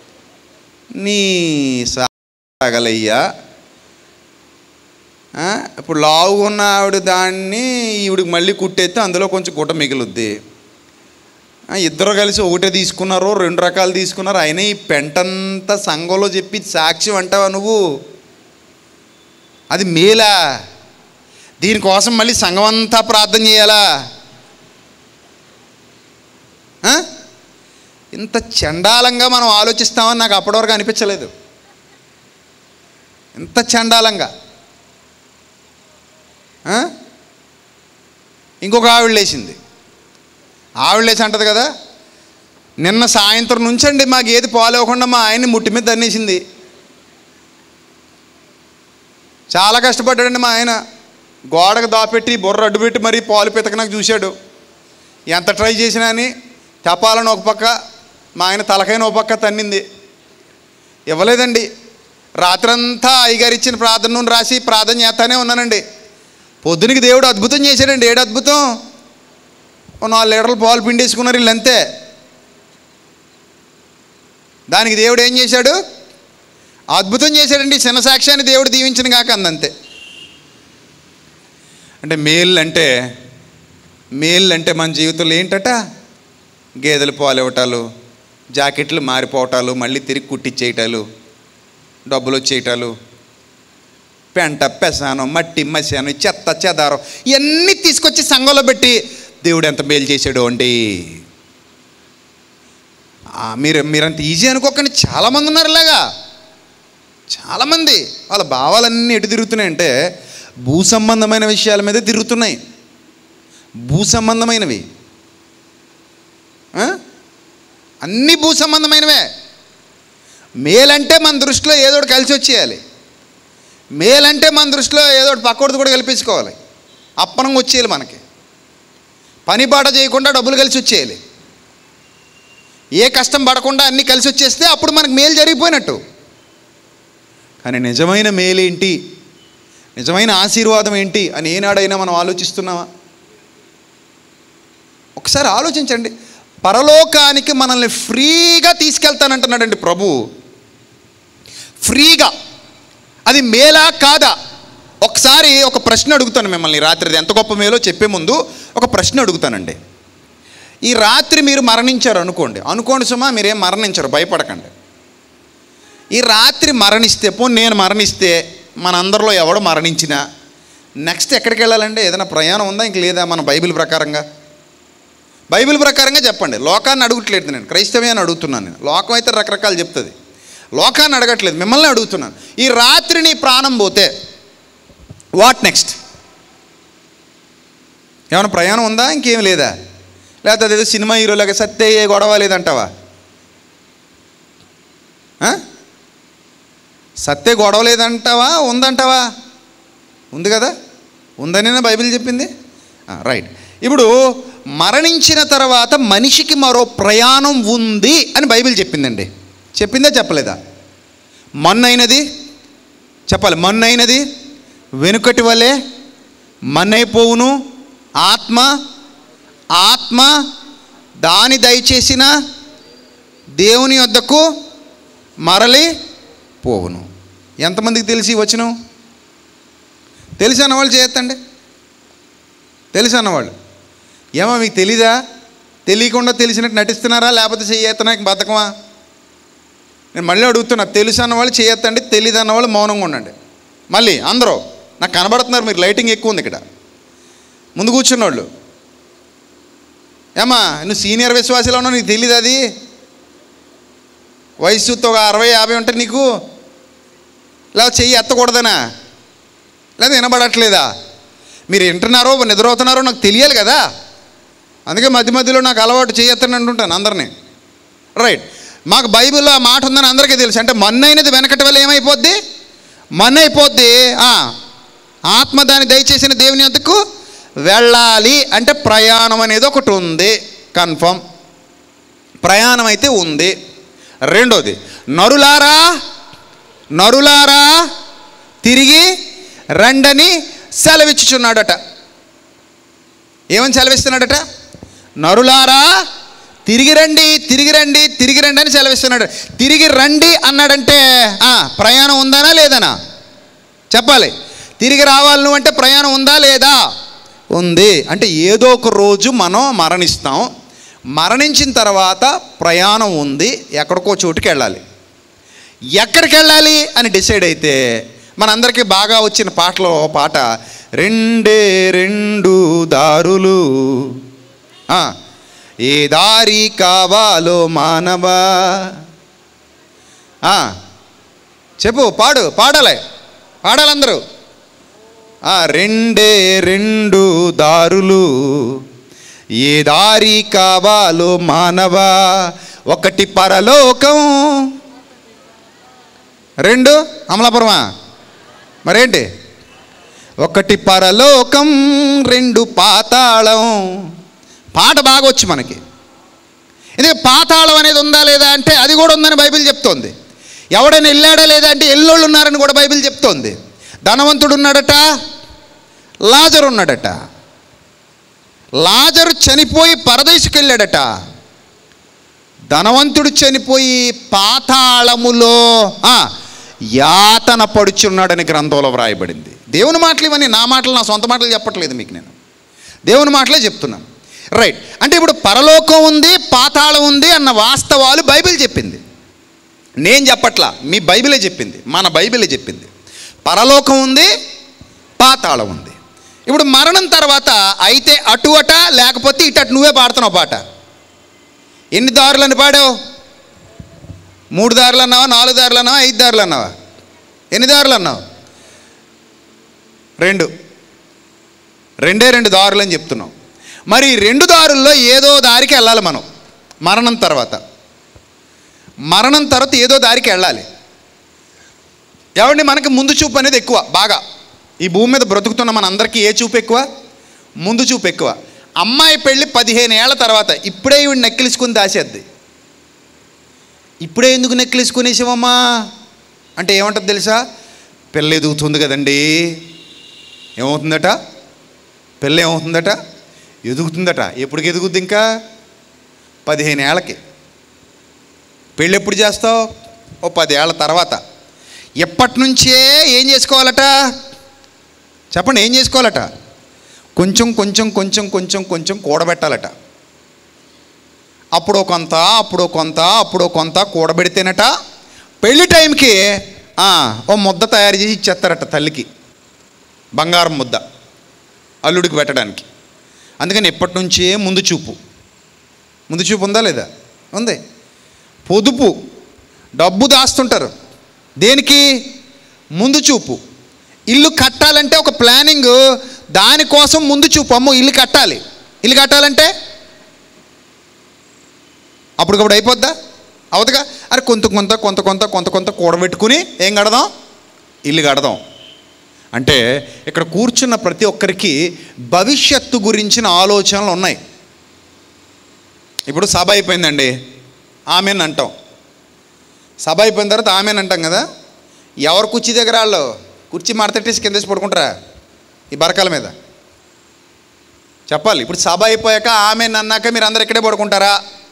నీ సాగలయ్యా ఆ, ఇప్పుడు లావుగా ఉన్న ఆవిడ దాన్ని ఈవిడికి మళ్ళీ కుట్టేస్తే అందులో కొంచెం గుట్ట మిగులుద్ది ఆ, ఇద్దరు కలిసి ఒకటే తీసుకున్నారు రెండు రకాలు తీసుకున్నారు అయినా ఈ పెంటంతా సంఘంలో చెప్పి సాక్ష్యం అంటావా నువ్వు అది మేలా దీనికోసం మళ్ళీ సంఘం అంతా ప్రార్థన చేయాలా ఆ? ఇంత చండాలంగా మనం ఆలోచిస్తామని నాకు అప్పటివరకు అనిపించలేదు ఎంత చండాలంగా ఆ? ఇంకొక ఆవిడ లేచింది ఆవిడ లేచి అంటది కదా నిన్న సాయంత్రం నుంచండి మాకు ఏది పాలు ఇవ్వకుండా మా ఆయన్ని ముట్టి మీద దన్నేసింది చాలా కష్టపడ్డాడండి మా ఆయన గోడకు దాపెట్టి బుర్ర అడ్డు పెట్టి మరీ పాలు పితక నాకు చూశాడు ఎంత ట్రై చేసినా అని తెప్పాలని ఒక పక్క మా ఆయన తలకైన ఒక పక్క తన్నింది ఇవ్వలేదండి రాత్రంతా అయ్యగారు ఇచ్చిన ప్రార్థనను రాసి ప్రార్థన చేస్తానే ఉన్నానండి పొద్దునకి దేవుడు అద్భుతం చేశాడండి ఏడు అద్భుతం ఓ నాలుగు లీటర్లు పాలు పిండేసుకున్నారు వీళ్ళు అంతే దానికి దేవుడు ఏం చేశాడు అద్భుతం చేశాడండి చిన్న సాక్ష్యాన్ని దేవుడు దీవించిన కాక అందంతే అంటే మేల్ అంటే మేల్ అంటే మన జీవితంలో ఏంటట గేదెలు పాలు ఇవ్వటాలు జాకెట్లు మారిపోవటాలు మళ్ళీ తిరిగి కుట్టించేయటాలు డబ్బులు వచ్చేయటాలు పెంట పెసానం మట్టి మశానం చెత్త చెదారం ఇవన్నీ తీసుకొచ్చి సంఘంలో పెట్టి దేవుడు ఎంత మేలు చేశాడు అండి ఆ, మీరు మీరంత ఈజీ అనుకోకండి చాలామంది ఉన్నారు ఇలాగా చాలామంది వాళ్ళ భావాలన్నీ ఎటు తిరుగుతున్నాయంటే భూ సంబంధమైన విషయాల మీద తిరుగుతున్నాయి భూ సంబంధమైనవి ఆ? అన్నీ భూ సంబంధమైనవే మేలంటే మన దృష్టిలో ఏదో ఒకటి కలిసి వచ్చేయాలి మేలంటే మన దృష్టిలో ఏదో ఒకటి పక్కోడిది కూడా కల్పించుకోవాలి అప్పనంగా వచ్చేయాలి మనకి పని పాట చేయకుండా డబ్బులు కలిసి వచ్చేయాలి ఏ కష్టం పడకుండా అన్నీ కలిసి వచ్చేస్తే అప్పుడు మనకు మేలు జరిగిపోయినట్టు కానీ నిజమైన మేలేంటి నిజమైన ఆశీర్వాదం ఏంటి అని ఏనాడైనా మనం ఆలోచిస్తున్నామా ఒకసారి ఆలోచించండి పరలోకానికి మనల్ని ఫ్రీగా తీసుకెళ్తానంటున్నాడండి ప్రభు ఫ్రీగా అది మేలా కాదా ఒకసారి ఒక ప్రశ్న అడుగుతాను మిమ్మల్ని రాత్రి ఇది ఎంత గొప్ప మేలో చెప్పే ముందు ఒక ప్రశ్న అడుగుతానండి ఈ రాత్రి మీరు మరణించారు అనుకోండి అనుకోండి సుమా మీరేం మరణించరు భయపడకండి ఈ రాత్రి మరణిస్తే పో నేను మరణిస్తే మనందరిలో ఎవడు మరణించినా నెక్స్ట్ ఎక్కడికి వెళ్ళాలండి ఏదైనా ప్రయాణం ఉందా ఇంక లేదా మన బైబిల్ ప్రకారంగా బైబిల్ ప్రకారంగా చెప్పండి లోకాన్ని అడుగుట్లేదు నేను క్రైస్తవ్యాన్ని అడుగుతున్నాను నేను లోకం అయితే రకరకాలు చెప్తుంది లోకాన్ని అడగట్లేదు మిమ్మల్ని అడుగుతున్నాను ఈ రాత్రి నీ ప్రాణం పోతే వాట్ నెక్స్ట్ ఏమైనా ప్రయాణం ఉందా ఇంకేం లేదా లేకపోతే అదేదో సినిమా హీరోలాగా సత్తే ఏ గొడవ లేదంటావా ఆ? సత్తే గొడవ లేదంటావా ఉందంటావా ఉంది కదా ఉందనే బైబిల్ చెప్పింది ఆ, రైట్ ఇప్పుడు మరణించిన తర్వాత మనిషికి మరో ప్రయాణం ఉంది అని బైబిల్ చెప్పిందండి చెప్పిందా చెప్పలేదా మొన్నైనది చెప్పాలి మొన్నైనది వెనుకటి వలె మన్నైపోవును ఆత్మ ఆత్మ దాని దయచేసిన దేవుని వద్దకు మరలి పోవును ఎంతమందికి తెలిసి వచనం తెలిసి అన్నవాళ్ళు చేయొద్దండి తెలిసి అన్నవాళ్ళు ఏమో మీకు తెలీదా తెలియకుండా తెలిసినట్టు నటిస్తున్నారా లేకపోతే చేయత్తనాక బతకమా నేను మళ్ళీ అడుగుతున్నా తెలుసు అన్నవాళ్ళు చేయొద్దండి తెలియదు అన్నవాళ్ళు మౌనంగా ఉండండి మళ్ళీ అందరూ నాకు కనబడుతున్నారు మీరు లైటింగ్ ఎక్కువ ఉంది ఇక్కడ ముందు కూర్చున్నోళ్ళు ఏమా నువ్వు సీనియర్ విశ్వాసలో ఉన్నావు నీకు తెలియదు అది వయసుతో ఒక అరవై యాభై ఉంటే నీకు లేదా చెయ్యి ఎత్తకూడదనా లేదా వినబడట్లేదా మీరు వింటున్నారో నిద్రవుతున్నారో నాకు తెలియాలి కదా అందుకే మధ్య మధ్యలో నాకు అలవాటు చేయొత్తని అంటుంటాను అందరినీ రైట్ మాకు బైబిల్లో ఆ మాట ఉందని అందరికీ తెలుసు అంటే మన్నైనది వెనకటి వల్ల ఏమైపోద్ది మన్నైపోద్ది ఆ, ఆత్మ దాన్ని దయచేసిన దేవుని వద్దకు వెళ్ళాలి అంటే ప్రయాణం అనేది ఒకటి ఉంది కన్ఫర్మ్ ప్రయాణం అయితే ఉంది రెండోది నరులారా నరులారా తిరిగి రండని సెలవిచ్చుచున్నాడట ఏమని సెలవిస్తున్నాడట నరులారా తిరిగి రండి తిరిగి రండి తిరిగి రండి అని సెలవిస్తున్నాడు తిరిగి రండి అన్నాడంటే ఆ, ప్రయాణం ఉందనా లేదనా చెప్పాలి తిరిగి రావాలి నువ్వు అంటే ప్రయాణం ఉందా లేదా ఉంది అంటే ఏదో ఒక రోజు మనం మరణిస్తాం మరణించిన తర్వాత ప్రయాణం ఉంది ఎక్కడికో చోటుకి వెళ్ళాలి ఎక్కడికి వెళ్ళాలి అని డిసైడ్ అయితే మనందరికీ బాగా వచ్చిన పాటలో ఓ పాట రెండే రెండు దారులు ఆ, ఏ దారి కావాలో మానవా ఆ, చెప్పు పాడు పాడాలి పాడాలందరూ ఆ, రెండే రెండు దారులు ఏ దారి కావాలో మానవా ఒకటి పరలోకం రెండు అమలాపురమా మరేంటి ఒకటి పరలోకం రెండు పాతాళం పాట బాగా వచ్చు మనకి ఇది పాతాళం అనేది ఉందా లేదా అంటే అది కూడా ఉందని బైబిల్ చెప్తోంది ఎవడైనా వెళ్ళాడా లేదా అంటే ఎల్లోళ్ళు ఉన్నారని కూడా బైబిల్ చెప్తోంది ధనవంతుడు ఉన్నాడట లాజరు ఉన్నాడట లాజరు చనిపోయి పరదేశికి వెళ్ళాడట ధనవంతుడు చనిపోయి పాతాళములో ఆ, యాతన పడుచున్నాడని గ్రంథంలో వ్రాయబడింది దేవుని మాటలు ఇవన్నీ నా మాటలు నా సొంత మాటలు చెప్పట్లేదు మీకు నేను దేవుని మాటలే చెప్తున్నాను రైట్ అంటే ఇప్పుడు పరలోకం ఉంది పాతాళం ఉంది అన్న వాస్తవాలు బైబిల్ చెప్పింది నేను చెప్పట్లా మీ బైబిలే చెప్పింది మన బైబిలే చెప్పింది పరలోకం ఉంది పాతాళం ఉంది ఇప్పుడు మరణం తర్వాత అయితే అటు అట లేకపోతే ఇటు అటు నువ్వే పాడుతున్నావు పాట ఎన్ని దారులని పాడావు మూడు దారులు అన్నావా నాలుగు దారులు అన్నావా ఐదు దారులు అన్నావా ఎన్ని దారులు అన్నావు రెండు రెండే రెండు దారులు అని చెప్తున్నాం మరి ఈ రెండు దారుల్లో ఏదో దారికి వెళ్ళాలి మనం మరణం తర్వాత మరణం తర్వాత ఏదో దారికి వెళ్ళాలి ఏమండి మనకి ముందు చూపు అనేది ఎక్కువ బాగా ఈ భూమి మీద బ్రతుకుతున్న మన అందరికీ ఏ చూపు ఎక్కువ ముందు చూపు ఎక్కువ అమ్మాయి పెళ్ళి పదిహేను ఏళ్ల తర్వాత ఇప్పుడే ఇవి నెక్కిలిసుకుని దాసేద్ది ఇప్పుడే ఎందుకు నెక్కిలిసుకునేసామమ్మా అంటే ఏమంటుంది తెలుసా పిల్ల ఎదుగుతుంది కదండి ఏమవుతుందట పిల్ల ఏమవుతుందట ఎదుగుతుందట ఎప్పటికి ఎదుగుద్ది ఇంకా పదిహేను ఏళ్ళకి పెళ్ళి ఎప్పుడు చేస్తావు ఓ పది ఏళ్ళ తర్వాత ఎప్పటి నుంచే ఏం చేసుకోవాలట చెప్పండి ఏం చేసుకోవాలట కొంచెం కొంచెం కొంచెం కొంచెం కొంచెం కూడబెట్టాలట అప్పుడో కొంత అప్పుడో కొంత అప్పుడో కొంత కూడబెడితేనట పెళ్లి టైంకి ఆ, ఓ ముద్ద తయారు చేసి ఇచ్చేస్తారట తల్లికి బంగారం ముద్ద అల్లుడికి పెట్టడానికి అందుకని ఎప్పటి నుంచే ముందు చూపు ముందు చూపు ఉందా లేదా ఉంది పొదుపు డబ్బు దాస్తుంటారు దేనికి ముందు చూపు ఇల్లు కట్టాలంటే ఒక ప్లానింగ్ దానికోసం ముందు చూపు అమ్మో ఇల్లు కట్టాలి ఇల్లు కట్టాలంటే అప్పటికప్పుడు అయిపోద్దా అవదుగా అరే కొంత కొంత కొంత కొంత కొంత కొంత కూడబెట్టుకుని ఏం కడదాం ఇల్లు కడదాం అంటే ఇక్కడ కూర్చున్న ప్రతి ఒక్కరికి భవిష్యత్తు గురించిన ఆలోచనలు ఉన్నాయి ఇప్పుడు సభ అయిపోయిందండి ఆమెను అంటాం సభ అయిపోయిన తర్వాత ఆమెను అంటాం కదా ఎవరు కుర్చీ దగ్గర వాళ్ళు కుర్చీ మడతట్టేసి కిందేసి పడుకుంటారా ఈ బరకాల మీద చెప్పాలి ఇప్పుడు సభ అయిపోయాక ఆమె అన్నాక మీరు అందరు ఇక్కడే పడుకుంటారా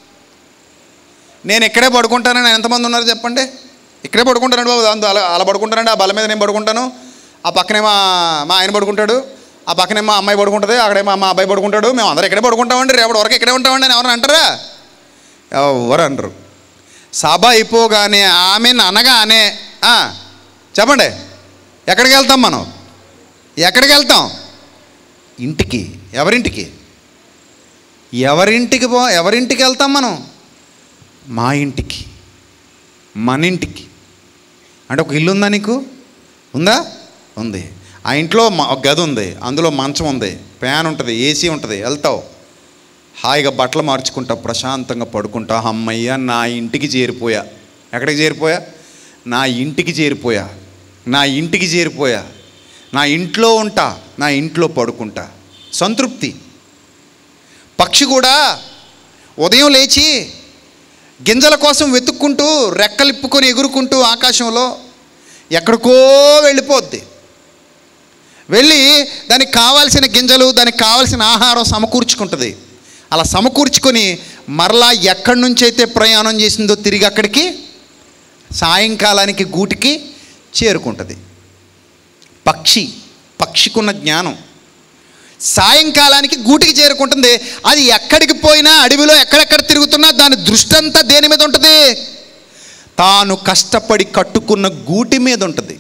నేను ఇక్కడే పడుకుంటానని ఎంతమంది ఉన్నారు చెప్పండి ఇక్కడే పడుకుంటానండి బాబు దాంతో అలా అలా పడుకుంటానండి ఆ బల మీద నేను పడుకుంటాను ఆ పక్కనే మా మా ఆయన పడుకుంటాడు ఆ పక్కనే మా అమ్మాయి పడుకుంటుంది అక్కడేమో మా అబ్బాయి పడుకుంటాడు మేము అందరం ఇక్కడే పడుకుంటామండి రేపటి వరకు ఇక్కడే ఉంటామండి అని ఎవరైనా అంటారా ఎవరు అనరు సభ అయిపోగానే ఆమెను అనగానే ఆ, చెప్పండి ఎక్కడికి వెళ్తాం మనం ఎక్కడికి వెళ్తాం ఇంటికి ఎవరింటికి ఎవరింటికి పో ఎవరింటికి వెళ్తాం మనం మా ఇంటికి మన ఇంటికి అంటే ఒక ఇల్లు ఉందా నీకు ఉందా ఉంది ఆ ఇంట్లో మ- ఒక గది ఉంది అందులో మంచం ఉంది ఫ్యాన్ ఉంటుంది ఏసీ ఉంటుంది వెళ్తావు హాయిగా బట్టలు మార్చుకుంటా ప్రశాంతంగా పడుకుంటా అమ్మయ్య నా ఇంటికి చేరిపోయా ఎక్కడికి చేరిపోయా నా ఇంటికి చేరిపోయా నా ఇంటికి చేరిపోయా నా ఇంట్లో ఉంటా నా ఇంట్లో పడుకుంటా సంతృప్తి పక్షి కూడా ఉదయం లేచి గింజల కోసం వెతుక్కుంటూ రెక్కలిప్పుకొని ఎగురుకుంటూ ఆకాశంలో ఎక్కడికో వెళ్ళిపోద్ది వెళ్ళి దానికి కావాల్సిన గింజలు దానికి కావాల్సిన ఆహారం సమకూర్చుకుంటుంది అలా సమకూర్చుకొని మరలా ఎక్కడి నుంచి అయితే ప్రయాణం చేసిందో తిరిగి అక్కడికి సాయంకాలానికి గూటికి చేరుకుంటుంది పక్షి పక్షికున్న జ్ఞానం సాయంకాలానికి గూటికి చేరుకుంటుంది అది ఎక్కడికి పోయినా అడవిలో ఎక్కడెక్కడ తిరుగుతున్నా దాని దృష్టి అంతా దేని మీద ఉంటుంది తాను కష్టపడి కట్టుకున్న గూటి మీద ఉంటుంది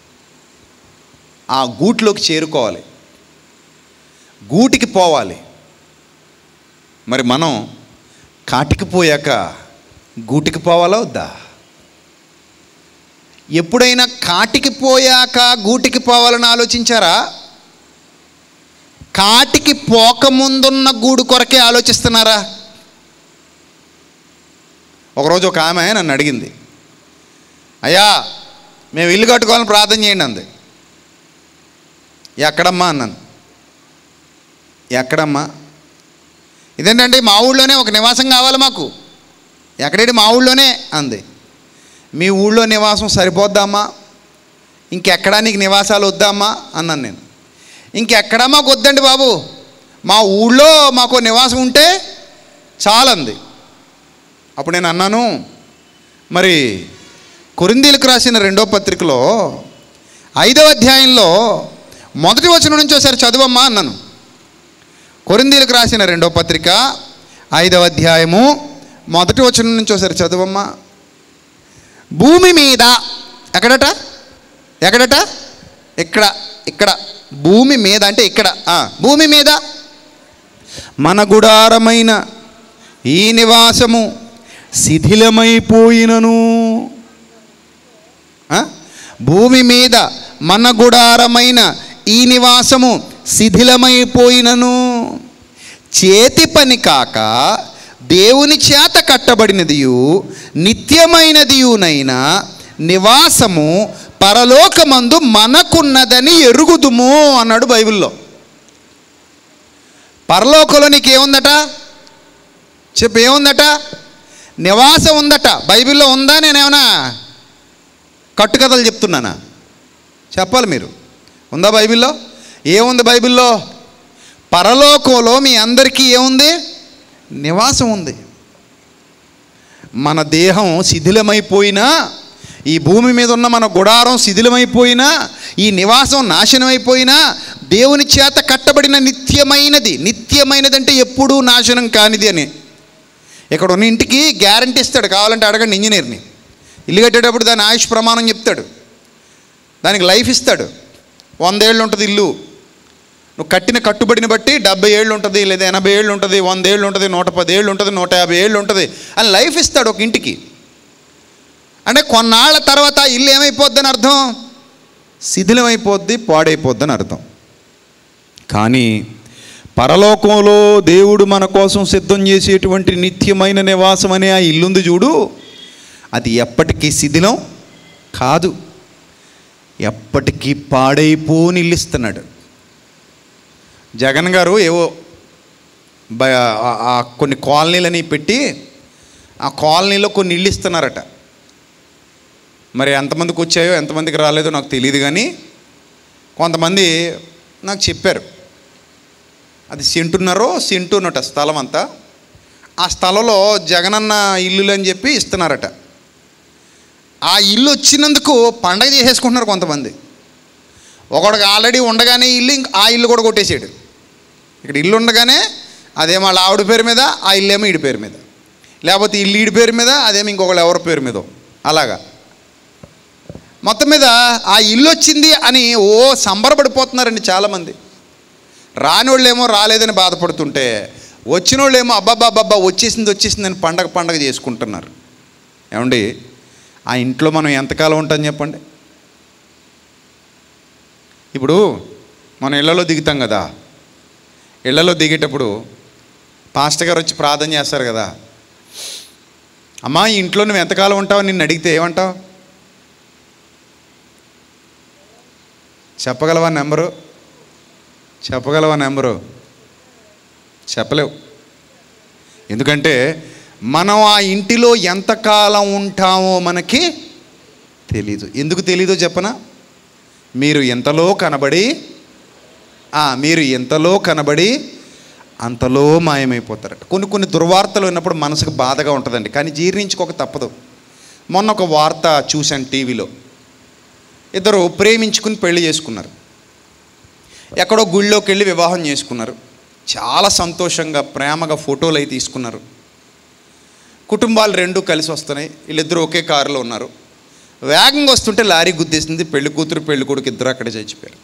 ఆ గూటిలోకి చేరుకోవాలి గూటికి పోవాలి మరి మనం కాటికి పోయాక గూటికి పోవాలా వద్దా ఎప్పుడైనా కాటికి పోయాక గూటికి పోవాలని ఆలోచించారా కాటికి పోకముందున్న గూడు కొరకే ఆలోచిస్తున్నారా ఒకరోజు ఒక ఆమె నన్ను అడిగింది అయ్యా మేము ఇల్లు కట్టుకోవాలని ప్రార్థన చేయండి అంది ఎక్కడమ్మా అన్నాను ఎక్కడమ్మా ఇదేంటంటే మా ఊళ్ళోనే ఒక నివాసం కావాలి మాకు ఎక్కడేంటి మా ఊళ్ళోనే అంది మీ ఊళ్ళో నివాసం సరిపోద్దమ్మా ఇంకెక్కడా నీకు నివాసాలు వద్దామా అన్నాను నేను ఇంకెక్కడా మాకు వద్దండి బాబు మా ఊళ్ళో మాకు నివాసం ఉంటే చాలంది అప్పుడు నేను అన్నాను మరి కొరిందీలకు రాసిన రెండో పత్రికలో ఐదవ అధ్యాయంలో మొదటి వచనం నుంచి ఒకసారి చదువమ్మా అన్నాను కొరిందీలకు రాసిన రెండో పత్రిక ఐదవ అధ్యాయము మొదటి వచనం నుంచి ఒకసారి చదువమ్మా భూమి మీద ఎక్కడట ఎక్కడట ఇక్కడ ఇక్కడ భూమి మీద అంటే ఇక్కడ ఆ, భూమి మీద మన గుడారమైన ఈ నివాసము శిథిలమైపోయినను ఆ? భూమి మీద మన గుడారమైన ఈ నివాసము శిథిలమైపోయినను చేతి పని కాక దేవుని చేత కట్టబడినదియు నిత్యమైనదియునైన నివాసము పరలోకమందు మనకున్నదని ఎరుగుదుము అన్నాడు బైబిల్లో పరలోకంలో నీకు ఏముందట చెప్పు ఏముందట నివాసం ఉందట బైబిల్లో ఉందా నేనేమన్నా కట్టుకథలు చెప్తున్నానా చెప్పాలి మీరు ఉందా బైబిల్లో ఏముంది బైబిల్లో పరలోకంలో మీ అందరికీ ఏముంది నివాసం ఉంది మన దేహం శిథిలమైపోయినా ఈ భూమి మీద ఉన్న మన గుడారం శిథిలమైపోయినా ఈ నివాసం నాశనమైపోయినా దేవుని చేత కట్టబడిన నిత్యమైనది నిత్యమైనది అంటే ఎప్పుడూ నాశనం కానిది అని ఇక్కడ ఉన్న ఇంటికి గ్యారంటీ ఇస్తాడు కావాలంటే అడగండి ఇంజనీర్ని ఇల్లు కట్టేటప్పుడు దాని ఆయుష్ ప్రమాణం చెప్తాడు దానికి లైఫ్ ఇస్తాడు వందేళ్ళు ఉంటుంది ఇల్లు నువ్వు కట్టిన కట్టుబడిని బట్టి డెబ్బై ఏళ్ళు ఉంటుంది లేదా ఎనభై ఏళ్ళు ఉంటుంది వంద ఏళ్ళు ఉంటుంది నూట పది ఏళ్ళు ఉంటుంది నూట యాభై ఏళ్ళు ఉంటుంది అని లైఫ్ ఇస్తాడు ఒక ఇంటికి అంటే కొన్నాళ్ళ తర్వాత ఆ ఇల్లు ఏమైపోద్దని అర్థం శిథిలమైపోద్ది పాడైపోద్దని అర్థం కానీ పరలోకంలో దేవుడు మన కోసం సిద్ధం చేసేటువంటి నిత్యమైన నివాసం అనే ఆ ఇల్లుంది చూడు అది ఎప్పటికీ శిథిలం కాదు ఎప్పటికీ పాడైపోని ఇల్లు ఇస్తున్నాడు జగన్ గారు ఏవో బ- ఆ- ఆ కొన్ని కాలనీలని పెట్టి ఆ కాలనీలో కొన్ని ఇల్లు ఇస్తున్నారట మరి ఎంతమందికి వచ్చాయో ఎంతమందికి రాలేదో నాకు తెలియదు కానీ కొంతమంది నాకు చెప్పారు అది సెంటున్నరో సెంటున్నట స్థలం అంతా ఆ స్థలంలో జగనన్న ఇల్లులు అని చెప్పి ఇస్తున్నారట ఆ ఇల్లు వచ్చినందుకు పండగ చేసేసుకుంటున్నారు కొంతమంది ఒకడికి ఆల్రెడీ ఉండగానే ఇల్లు ఇంక ఆ ఇల్లు కూడా కొట్టేసాడు ఇక్కడ ఇల్లు ఉండగానే అదేమో వాళ్ళ ఆవిడ పేరు మీద ఆ ఇల్లేమో ఈడి పేరు మీద లేకపోతే ఇల్లు ఈడి పేరు మీద అదేమో ఇంకొకళ్ళు ఎవరి పేరు మీద అలాగా మొత్తం మీద ఆ ఇల్లు వచ్చింది అని ఓ సంబరపడిపోతున్నారండి చాలామంది రాని వాళ్ళేమో రాలేదని బాధపడుతుంటే వచ్చిన వాళ్ళేమో అబ్బాబ్బాబ్బా వచ్చేసింది వచ్చేసిందని పండగ పండగ చేసుకుంటున్నారు ఏమండి ఆ ఇంట్లో మనం ఎంతకాలం ఉంటాం చెప్పండి ఇప్పుడు మనం ఇళ్లలో దిగుతాం కదా ఇళ్లలో దిగేటప్పుడు పాస్టర్ గారు వచ్చి ప్రార్థన చేస్తారు కదా అమ్మా ఈ ఇంట్లో నువ్వు ఎంతకాలం ఉంటావు నిన్ను అడిగితే ఏమంటావు చెప్పగలవా నెంబరు చెప్పగలవా నెంబరు చెప్పలేవు ఎందుకంటే మనం ఆ ఇంటిలో ఎంతకాలం ఉంటామో మనకి తెలీదు ఎందుకు తెలీదో చెప్పనా మీరు ఎంతలో కనబడి ఆ, మీరు ఎంతలో కనబడి అంతలో మాయమైపోతారట కొన్ని కొన్ని దుర్వార్తలు విన్నప్పుడు మనసుకు బాధగా ఉంటుందండి కానీ జీర్ణించుకోక తప్పదు మొన్న ఒక వార్త చూశాను టీవీలో ఇద్దరు ప్రేమించుకుని పెళ్లి చేసుకున్నారు ఎక్కడో గుళ్ళోకి వెళ్ళి వివాహం చేసుకున్నారు చాలా సంతోషంగా ప్రేమగా ఫోటోలు అయి తీసుకున్నారు కుటుంబాలు రెండు కలిసి వస్తున్నాయి వీళ్ళిద్దరూ ఒకే కారులో ఉన్నారు వేగంగా వస్తుంటే లారీ గుద్దేసింది పెళ్లి కూతురు పెళ్లి కొడుకు ఇద్దరు అక్కడే చచ్చిపోయారు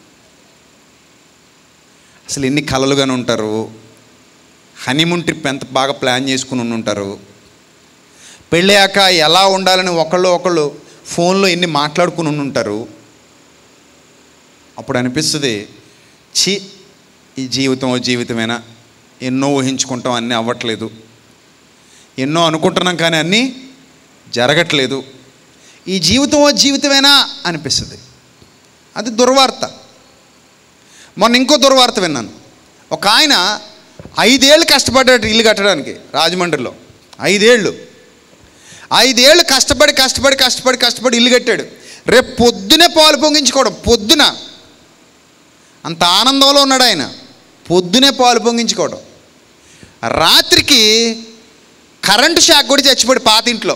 అసలు ఎన్ని కలలుగానే ఉంటారు హనీమూన్ ట్రిప్ ఎంత బాగా ప్లాన్ చేసుకుని ఉండి ఉంటారు పెళ్ళాక ఎలా ఉండాలని ఒకళ్ళు ఒకళ్ళు ఫోన్లో ఎన్ని మాట్లాడుకుని ఉండి ఉంటారు అప్పుడు అనిపిస్తుంది ఛీ ఈ జీవితం ఓ జీవితమేనా ఎన్నో ఊహించుకుంటాం అన్నీ అవ్వట్లేదు ఎన్నో అనుకుంటున్నాం కానీ అన్నీ జరగట్లేదు ఈ జీవితం ఓ జీవితమేనా అనిపిస్తుంది అది దుర్వార్త మొన్న ఇంకో దుర్వార్త విన్నాను ఒక ఆయన ఐదేళ్ళు కష్టపడ్డాడు ఇల్లు కట్టడానికి రాజమండ్రిలో ఐదేళ్ళు ఐదేళ్ళు కష్టపడి కష్టపడి కష్టపడి కష్టపడి ఇల్లు కట్టాడు రేపు పొద్దునే పాలు పొంగించుకోవడం పొద్దున అంత ఆనందంలో ఉన్నాడు ఆయన పొద్దునే పాలు పొంగించుకోవడం రాత్రికి కరెంటు షాక్ కూడా చచ్చిపోయి పాత ఇంట్లో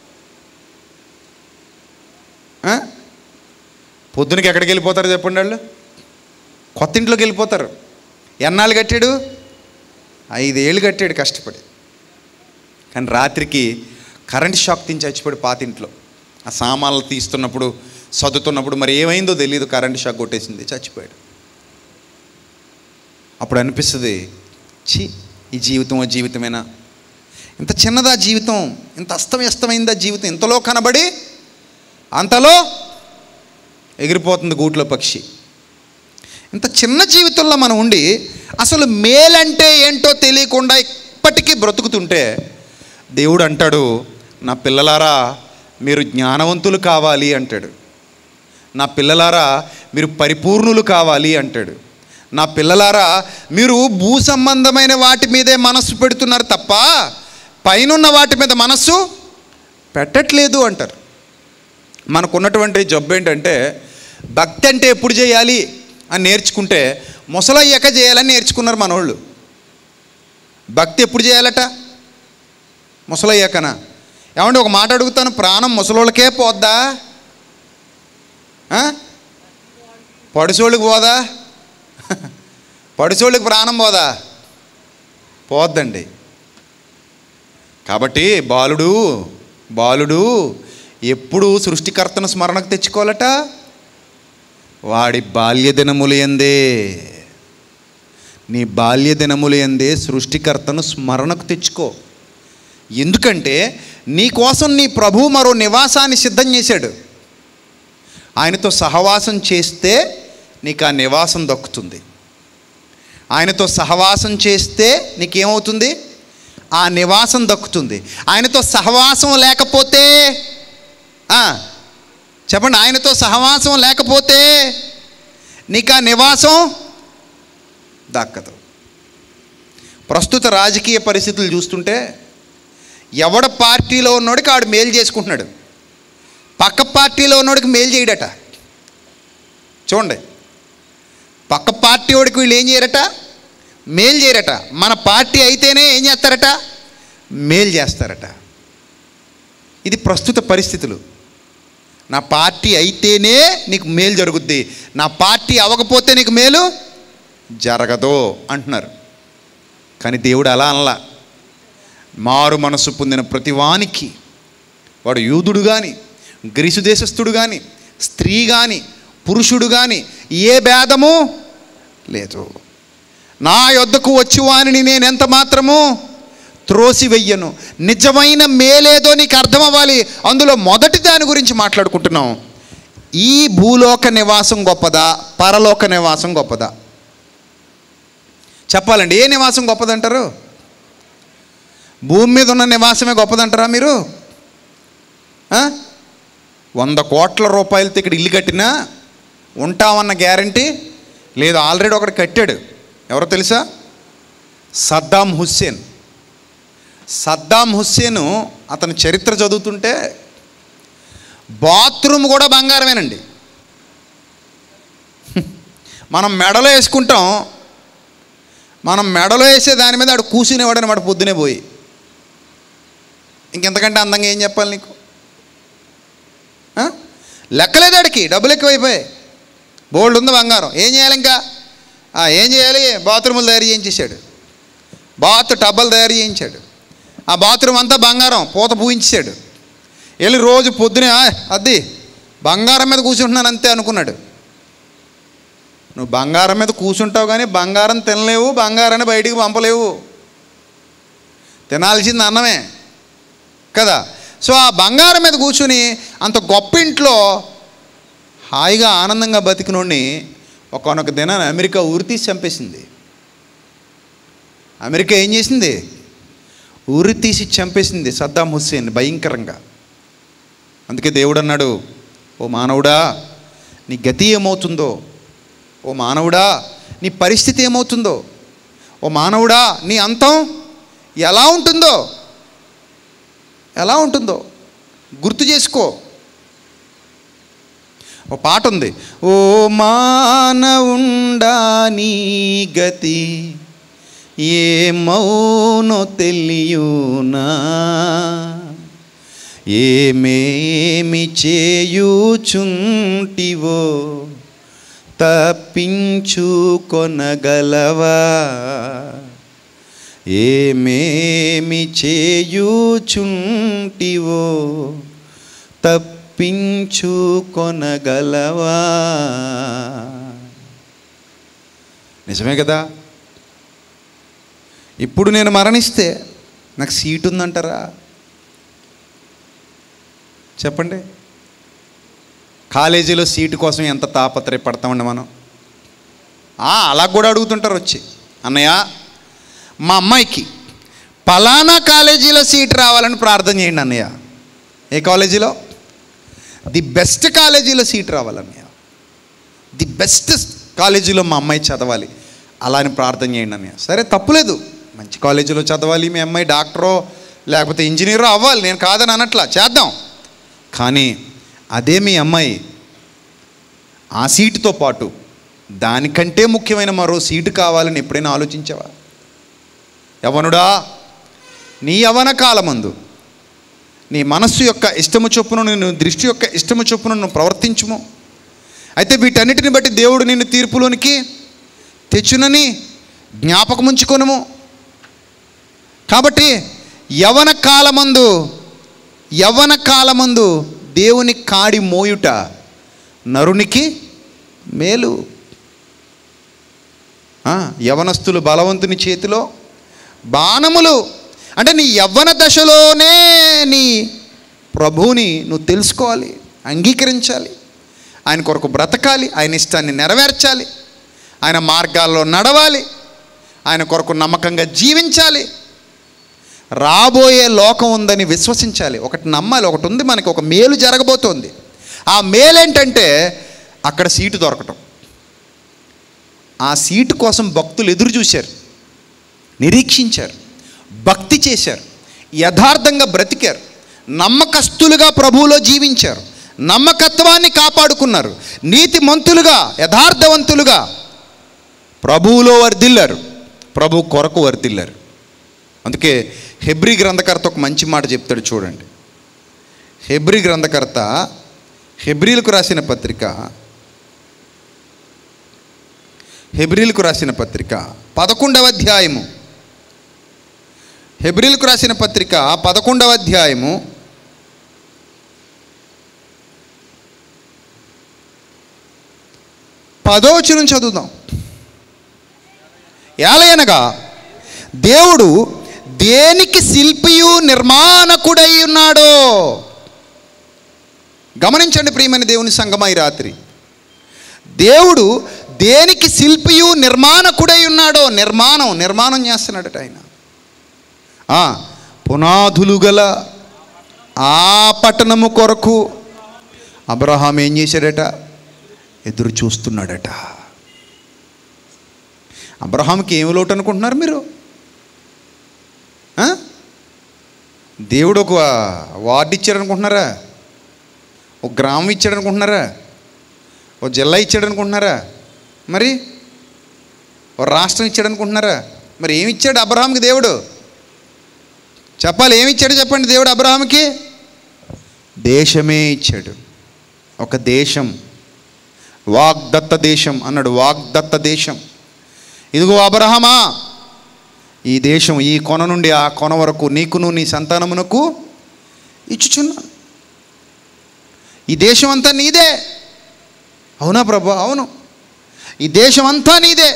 ఆ? పొద్దునకి ఎక్కడికి వెళ్ళిపోతారు చెప్పండి వాళ్ళు కొత్త ఇంట్లోకి వెళ్ళిపోతారు ఎన్నాళ్ళు కట్టాడు ఐదేళ్ళు కట్టాడు కష్టపడి కానీ రాత్రికి కరెంట్ షాక్ తిని చచ్చిపోయాడు పాత ఇంట్లో ఆ సామాన్లు తీస్తున్నప్పుడు సర్దుతున్నప్పుడు మరి ఏమైందో తెలియదు కరెంట్ షాక్ కొట్టేసింది చచ్చిపోయాడు అప్పుడు అనిపిస్తుంది ఛీ ఈ జీవితం ఓ జీవితమేనా ఇంత చిన్నదా జీవితం ఇంత అస్తవ్యస్తమైందా జీవితం ఇంతలో కనబడి అంతలో ఎగిరిపోతుంది గూట్లో పక్షి ఇంత చిన్న జీవితంలో మనం ఉండి అసలు మేలంటే ఏంటో తెలియకుండా ఇప్పటికీ బ్రతుకుతుంటే దేవుడు అంటాడు నా పిల్లలారా మీరు జ్ఞానవంతులు కావాలి అంటాడు నా పిల్లలారా మీరు పరిపూర్ణులు కావాలి అంటాడు నా పిల్లలారా మీరు భూ సంబంధమైన వాటి మీదే మనస్సు పెడుతున్నారు తప్ప పైనున్న వాటి మీద మనస్సు పెట్టట్లేదు అంటారు మనకున్నటువంటి జబ్బు ఏంటంటే భక్తి అంటే ఎప్పుడు చేయాలి అని నేర్చుకుంటే ముసలయ్యాక చేయాలని నేర్చుకున్నారు మనోళ్ళు భక్తి ఎప్పుడు చేయాలట ముసలయ్యాకనా ఏమంటే ఒక మాట అడుగుతాను ప్రాణం ముసలోళ్ళకే పోద్దా ఆ? పడుసోళ్ళకి పోదా పడుసోళ్ళకి ప్రాణం పోదా పోద్దండి కాబట్టి బాలుడు బాలుడు ఎప్పుడు సృష్టికర్తను స్మరణకు తెచ్చుకోవాలట వాడి బాల్య దినములు ఎందే నీ బాల్య దినములు ఎందే సృష్టికర్తను స్మరణకు తెచ్చుకో ఎందుకంటే నీ కోసం నీ ప్రభు మరో నివాసాన్ని సిద్ధం చేశాడు ఆయనతో సహవాసం చేస్తే నీకు ఆ నివాసం దక్కుతుంది ఆయనతో సహవాసం చేస్తే నీకేమవుతుంది ఆ నివాసం దక్కుతుంది ఆయనతో సహవాసం లేకపోతే ఆ, చెప్పండి ఆయనతో సహవాసం లేకపోతే నీకు ఆ నివాసం దక్కదు ప్రస్తుత రాజకీయ పరిస్థితులు చూస్తుంటే ఎవడ పార్టీలో ఉన్నోడికి ఆడు మేలు చేసుకుంటున్నాడు పక్క పార్టీలో ఉన్నోడికి మేలు చేయడట చూడండి పక్క పార్టీ వాడికి వీళ్ళు ఏం చేయరట మేలు చేయరట మన పార్టీ అయితేనే ఏం చేస్తారట మేలు చేస్తారట ఇది ప్రస్తుత పరిస్థితులు నా పార్టీ అయితేనే నీకు మేలు జరుగుద్ది నా పార్టీ అవ్వకపోతే నీకు మేలు జరగదు అంటున్నారు కానీ దేవుడు అలా అనలా మారు మనసు పొందిన ప్రతివానికి వాడు యూదుడు కానీ గ్రీసు దేశస్థుడు కానీ స్త్రీ కానీ పురుషుడు కానీ ఏ భేదము లేదు నా యొద్దకు వచ్చి వానిని నేను ఎంత మాత్రము త్రోసివెయ్యను నిజమైన మేలేదో నీకు అర్థం అవ్వాలి అందులో మొదటి దాని గురించి మాట్లాడుకుంటున్నాం ఈ భూలోక నివాసం గొప్పదా పరలోక నివాసం గొప్పదా చెప్పాలండి ఏ నివాసం గొప్పదంటారు భూమి మీద ఉన్న నివాసమే గొప్పదంటారా మీరు ఆ? వంద కోట్ల రూపాయలతో ఇక్కడ ఇల్లు కట్టినా ఉంటామన్న గ్యారంటీ లేదు ఆల్రెడీ ఒకటి కట్టాడు ఎవరో తెలుసా సద్దాం హుస్సేన్ సద్దాం హుస్సేన్ అతని చరిత్ర చదువుతుంటే బాత్రూమ్ కూడా బంగారమేనండి మనం మెడలో వేసుకుంటాం మనం మెడలో వేసే దాని మీద ఆడు కూర్చునేవాడు అనమాట పొద్దునే పోయి ఇంకెంతకంటే అందంగా ఏం చెప్పాలి నీకు ఆ? లెక్కలేదు ఆడికి డబ్బులు ఎక్కువైపోయాయి బోల్డ్ ఉంది బంగారం ఏం చేయాలి ఇంకా ఆ, ఏం చేయాలి బాత్రూములు తయారు చేయించేశాడు బాత్ టబ్బలు తయారు చేయించాడు ఆ బాత్రూమ్ అంతా బంగారం పూత పూయించాడు వెళ్ళి రోజు పొద్దునే "ఆ, అద్ది బంగారం మీద కూర్చుంటున్నాను అంతే అనుకున్నాడు నువ్వు బంగారం మీద కూర్చుంటావు కానీ బంగారం తినలేవు బంగారాన్ని బయటికి పంపలేవు తినాల్సింది అన్నమే కదా సో ఆ బంగారం మీద కూర్చుని అంత గొప్ప ఇంట్లో హాయిగా ఆనందంగా బతికినోడిని ఒకనొక దినాన అమెరికా ఊరి తీసి చంపేసింది అమెరికా ఏం చేసింది ఊరి తీసి చంపేసింది సద్దాం హుస్సేన్ భయంకరంగా అందుకే దేవుడు అన్నాడు ఓ మానవుడా నీ గతి ఏమవుతుందో ఓ మానవుడా నీ పరిస్థితి ఏమవుతుందో ఓ మానవుడా నీ అంతం ఎలా ఉంటుందో ఎలా ఉంటుందో గుర్తు చేసుకో ఓ పాట ఉంది ఓ మానవుండా నీ గతి ఏమౌనో తెలియునా ఏమేమి చేయుచుంటివో తప్పించుకొనగలవా ఏమేమి చేయుచుంటివో తప్పించుకొనగలవా నిజమే కదా ఇప్పుడు నేను మరణిస్తే నాకు సీట్ ఉందంటారా చెప్పండి కాలేజీలో సీటు కోసం ఎంత తాపత్రయపడతామండి మనం ఆ, అలా కూడా అడుగుతుంటారు వచ్చి అన్నయ్య మా అమ్మాయికి పలానా కాలేజీలో సీట్ రావాలని ప్రార్థన చేయండి అన్నయ్య ఏ కాలేజీలో ది బెస్ట్ కాలేజీలో సీట్ రావాలన్నయ్య ది బెస్ట్ కాలేజీలో మా అమ్మాయి చదవాలి అలా అని ప్రార్థన చేయండి అన్నయ్య సరే తప్పులేదు మంచి కాలేజీలో చదవాలి మీ అమ్మాయి డాక్టరో లేకపోతే ఇంజనీరో అవ్వాలి నేను కాదని అనట్లా చేద్దాం కానీ అదే మీ అమ్మాయి ఆ సీటుతో పాటు దానికంటే ముఖ్యమైన మరో సీటు కావాలని ఎప్పుడైనా ఆలోచించావా యవనుడా నీ యవన కాలమందు నీ మనస్సు యొక్క ఇష్టము చొప్పున నేను దృష్టి యొక్క ఇష్టము చొప్పున నువ్వు ప్రవర్తించుము అయితే వీటన్నిటిని బట్టి దేవుడు నిన్ను తీర్పులోనికి తెచ్చునని జ్ఞాపకముంచుకొనుము కాబట్టి యవన కాలమందు యవ్వన కాలమందు దేవుని కాడి మోయుట నరునికి మేలు ఆ, యవనస్తులు బలవంతుని చేతిలో బాణములు అంటే నీ యవ్వన దశలోనే నీ ప్రభువుని నువ్వు తెలుసుకోవాలి అంగీకరించాలి ఆయన కొరకు బ్రతకాలి ఆయన ఇష్టాన్ని నెరవేర్చాలి ఆయన మార్గాల్లో నడవాలి ఆయన కొరకు నమ్మకంగా జీవించాలి రాబోయే లోకం ఉందని విశ్వసించాలి ఒకటి నమ్మాలి ఒకటి ఉంది మనకి ఒక మేలు జరగబోతోంది ఆ మేలు ఏంటంటే అక్కడ సీటు దొరకటం ఆ సీటు కోసం భక్తులు ఎదురు చూశారు నిరీక్షించారు భక్తి చేశారు యథార్థంగా బ్రతికారు నమ్మకస్తులుగా ప్రభువులో జీవించారు నమ్మకత్వాన్ని కాపాడుకున్నారు నీతిమంతులుగా యథార్థవంతులుగా ప్రభువులో వర్ధిల్లారు ప్రభు కొరకు వర్ధిల్లారు అందుకే హెబ్రి గ్రంథకర్త ఒక మంచి మాట చెప్తాడు చూడండి హెబ్రి గ్రంథకర్త హెబ్రిలకు రాసిన పత్రిక హెబ్రిలకు రాసిన పత్రిక పదకొండవ అధ్యాయము హెబ్రిలకు రాసిన పత్రిక పదకొండవ అధ్యాయము పదోచనం చదువుదాం ఏలయనగా దేవుడు దేనికి శిల్పియు నిర్మాణకుడై ఉన్నాడో గమనించండి ప్రియమైన దేవుని సంగమా ఈ రాత్రి దేవుడు దేనికి శిల్పియు నిర్మాణకుడై ఉన్నాడో నిర్మాణం నిర్మాణం చేస్తున్నాడట ఆయన ఆ, పునాదులు గల ఆ పట్టణము కొరకు అబ్రహాం ఏం చేశాడట ఎదురు చూస్తున్నాడట అబ్రహాంకి ఏమి లోటు అనుకుంటున్నారు మీరు ఆ? దేవుడు ఒక వార్డు ఇచ్చాడు అనుకుంటున్నారా ఒక గ్రామం ఇచ్చాడు అనుకుంటున్నారా ఒక జిల్లా ఇచ్చాడు అనుకుంటున్నారా మరి ఒక రాష్ట్రం ఇచ్చాడు అనుకుంటున్నారా మరి ఏమి ఇచ్చాడు అబ్రహాంకి దేవుడు చెప్పాలి ఏమి ఇచ్చాడు చెప్పండి దేవుడు అబ్రహాంకి దేశమే ఇచ్చాడు ఒక దేశం వాగ్దత్త దేశం అన్నాడు వాగ్దత్త దేశం ఇదిగో అబ్రహమా ఈ దేశం ఈ కొన నుండి ఆ కొన వరకు నీకును నీ సంతానమునకు ఇచ్చుచున్నాను ఈ దేశం అంతా నీదే అవునా ప్రభు అవును ఈ దేశం అంతా నీదే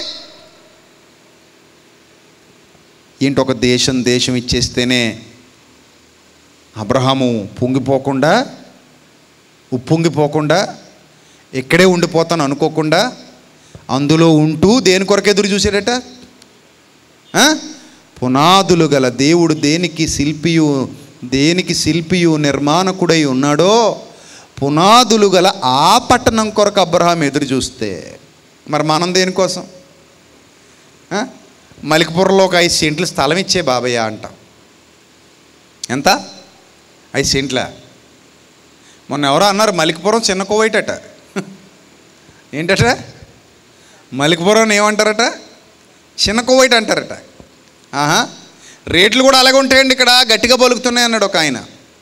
ఏంటి ఒక దేశం దేశం ఇచ్చేస్తేనే అబ్రహాము పొంగిపోకుండా ఉప్పొంగిపోకుండా ఇక్కడే ఉండిపోతాను అనుకోకుండా అందులో ఉంటూ దేని కొరకు ఎదురు చూశాడట ఆ? పునాదులు గల దేవుడు దేనికి శిల్పియు దేనికి శిల్పియు నిర్మాణకుడై ఉన్నాడో పునాదులు గల ఆ పట్టణం కొరకు అబ్రహాం ఎదురు చూస్తే మరి మనం దేనికోసం ఆ? మలికపురంలో ఒక ఐదు సెంట్లు స్థలం ఇచ్చే బాబయ్య అంటాం ఎంత ఐదు సెంట్ల మొన్న ఎవరో అన్నారు మలికపురం చిన్న కోవైటట ఏంటట మలికపురం ఏమంటారట చిన్న కోవైట్ అంటారట ఆహా రేట్లు కూడా అలాగే ఉంటాయండి ఇక్కడ గట్టిగా పలుకుతున్నాయి అన్నాడు ఒక ఆయన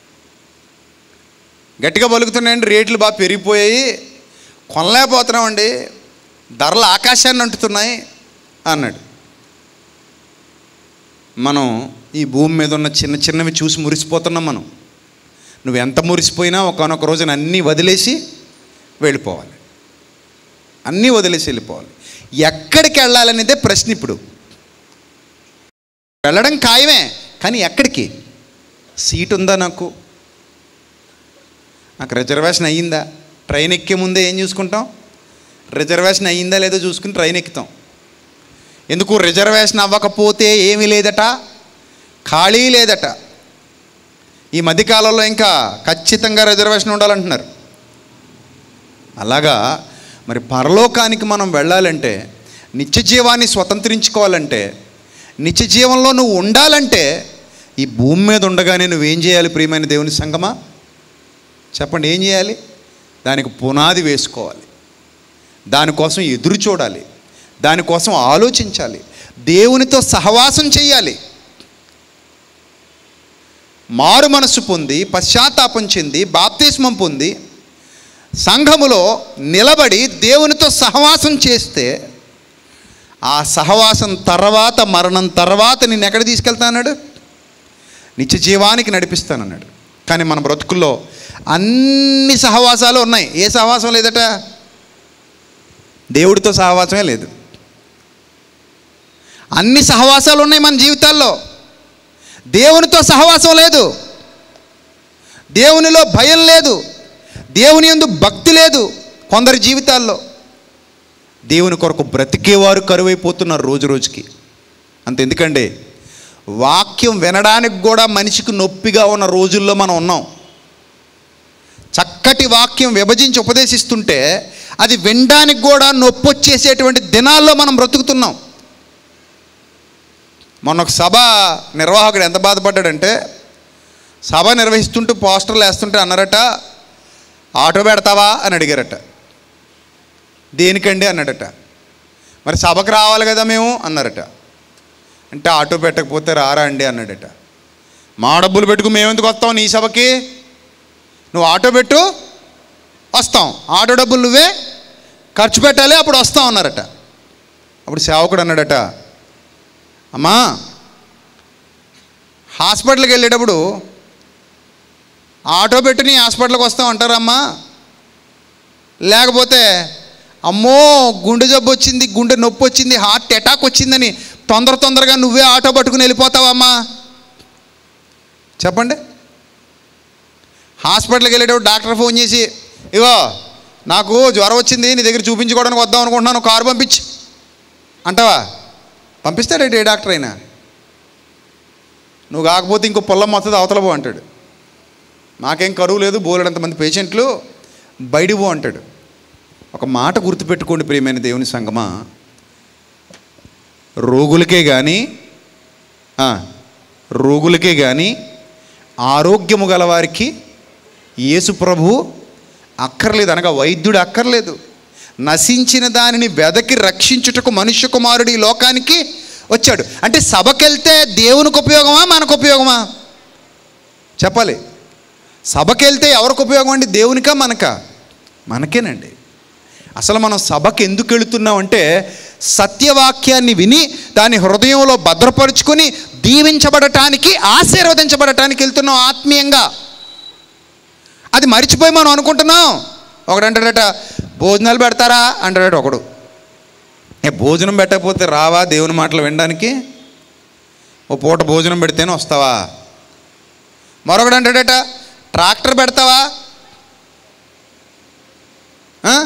గట్టిగా పలుకుతున్నాయండి రేట్లు బాగా పెరిగిపోయాయి కొనలేకపోతున్నామండి ధరలు ఆకాశాన్ని అంటుతున్నాయి అన్నాడు మనం ఈ భూమి మీద ఉన్న చిన్న చిన్నవి చూసి మురిసిపోతున్నాం మనం నువ్వు ఎంత మురిసిపోయినా ఒకనొక రోజున అన్నీ వదిలేసి వెళ్ళిపోవాలి అన్నీ వదిలేసి వెళ్ళిపోవాలి ఎక్కడికి వెళ్ళాలనేదే ప్రశ్న ఇప్పుడు వెళ్ళడం ఖాయమే కానీ ఎక్కడికి సీట్ ఉందా నాకు నాకు రిజర్వేషన్ అయ్యిందా ట్రైన్ ఎక్కే ముందే ఏం చూసుకుంటాం రిజర్వేషన్ అయ్యిందా లేదో చూసుకుని ట్రైన్ ఎక్కుతాం ఎందుకు రిజర్వేషన్ అవ్వకపోతే ఏమీ లేదట ఖాళీ లేదట ఈ మధ్యకాలంలో ఇంకా ఖచ్చితంగా రిజర్వేషన్ ఉండాలంటున్నారు అలాగా మరి పరలోకానికి మనం వెళ్ళాలంటే నిత్య జీవాన్ని స్వతంత్రించుకోవాలంటే నిత్య జీవంలో నువ్వు ఉండాలంటే ఈ భూమి మీద ఉండగానే నువ్వేం చేయాలి ప్రియమైన దేవుని సంగమా చెప్పండి ఏం చేయాలి దానికి పునాది వేసుకోవాలి దానికోసం ఎదురు చూడాలి దానికోసం ఆలోచించాలి దేవునితో సహవాసం చేయాలి మారు మనస్సు పొంది పశ్చాత్తాపం చెంది బాప్తిస్మం పొంది సంఘములో నిలబడి దేవునితో సహవాసం చేస్తే ఆ సహవాసం తర్వాత మరణం తర్వాత నేను ఎక్కడ తీసుకెళ్తాన్నాడు నిత్య జీవానికి నడిపిస్తానన్నాడు కానీ మన బ్రతుకుల్లో అన్ని సహవాసాలు ఉన్నాయి ఏ సహవాసం లేదట దేవుడితో సహవాసమే లేదు అన్ని సహవాసాలు ఉన్నాయి మన జీవితాల్లో దేవునితో సహవాసం లేదు దేవునిలో భయం లేదు దేవుని యందు భక్తి లేదు కొందరి జీవితాల్లో దేవుని కొరకు బ్రతికేవారు కరువైపోతున్నారు రోజు రోజుకి అంత ఎందుకండి వాక్యం వినడానికి కూడా మనిషికి నొప్పిగా ఉన్న రోజుల్లో మనం ఉన్నాం చక్కటి వాక్యం విభజించి ఉపదేశిస్తుంటే అది వినడానికి కూడా నొప్పి వచ్చేసేటువంటి దినాల్లో మనం బ్రతుకుతున్నాం మొన్న ఒక సభ నిర్వాహకుడు ఎంత బాధపడ్డాడంటే సభ నిర్వహిస్తుంటూ పోస్టర్లు వేస్తుంటే అన్నారట ఆటో పెడతావా అని అడిగారట దేనికండి అన్నాడట మరి సభకు రావాలి కదా మేము అన్నారట అంటే ఆటో పెట్టకపోతే రారా అండి అన్నాడట మా డబ్బులు పెట్టుకు మేము ఎందుకు వస్తాం నీ సభకి నువ్వు ఆటో పెట్టు వస్తాం ఆటో డబ్బులు నువ్వే ఖర్చు పెట్టాలి అప్పుడు వస్తాం అన్నారట అప్పుడు సేవకుడు అన్నాడట అమ్మా హాస్పిటల్కి వెళ్ళేటప్పుడు ఆటో పెట్టి నీ హాస్పిటల్కి వస్తాం అంటారమ్మా లేకపోతే అమ్మో గుండె జబ్బు వచ్చింది గుండె నొప్పి వచ్చింది హార్ట్ అటాక్ వచ్చిందని తొందర తొందరగా నువ్వే ఆటో పట్టుకుని వెళ్ళిపోతావమ్మా చెప్పండి హాస్పిటల్కి వెళ్ళేటప్పుడు డాక్టర్ ఫోన్ చేసి ఇగో నాకు జ్వరం వచ్చింది నీ దగ్గర చూపించుకోవడానికి వద్దాం అనుకుంటున్నాను కారు పంపించి అంటావా పంపిస్తాడేంటి ఏ డాక్టర్ అయినా నువ్వు కాకపోతే ఇంకో పొల్లం మొత్తది అవతల పో అంటాడు నాకేం కరువు లేదు బోలెడంత మంది పేషెంట్లు బయట పో అంటాడు ఒక మాట గుర్తుపెట్టుకోండి ప్రియమైన దేవుని సంగమా రోగులకే కానీ రోగులకే కానీ ఆరోగ్యము గలవారికి యేసు ప్రభు అక్కర్లేదు అనగా వైద్యుడు అక్కర్లేదు నశించిన దానిని వెదకి రక్షించుటకు మనుష్య కుమారుడు ఈ లోకానికి వచ్చాడు అంటే సభకెళ్తే దేవునికి ఉపయోగమా మనకు ఉపయోగమా చెప్పాలి సభకెళ్తే ఎవరికి ఉపయోగం అండి దేవునికా మనకా మనకేనండి అసలు మనం సభకి ఎందుకు వెళుతున్నామంటే సత్యవాక్యాన్ని విని దాని హృదయంలో భద్రపరుచుకొని దీవించబడటానికి ఆశీర్వదించబడటానికి వెళ్తున్నాం ఆత్మీయంగా అది మర్చిపోయి మనం అనుకుంటున్నాం ఒకడంటాడట భోజనాలు పెడతారా అంటాడట ఒకడు ఏ భోజనం పెట్టకపోతే రావా దేవుని మాటలు వినడానికి ఓ పూట భోజనం పెడితేనే వస్తావా మరొకడు అంటాడట ట్రాక్టర్ పెడతావా ఆ?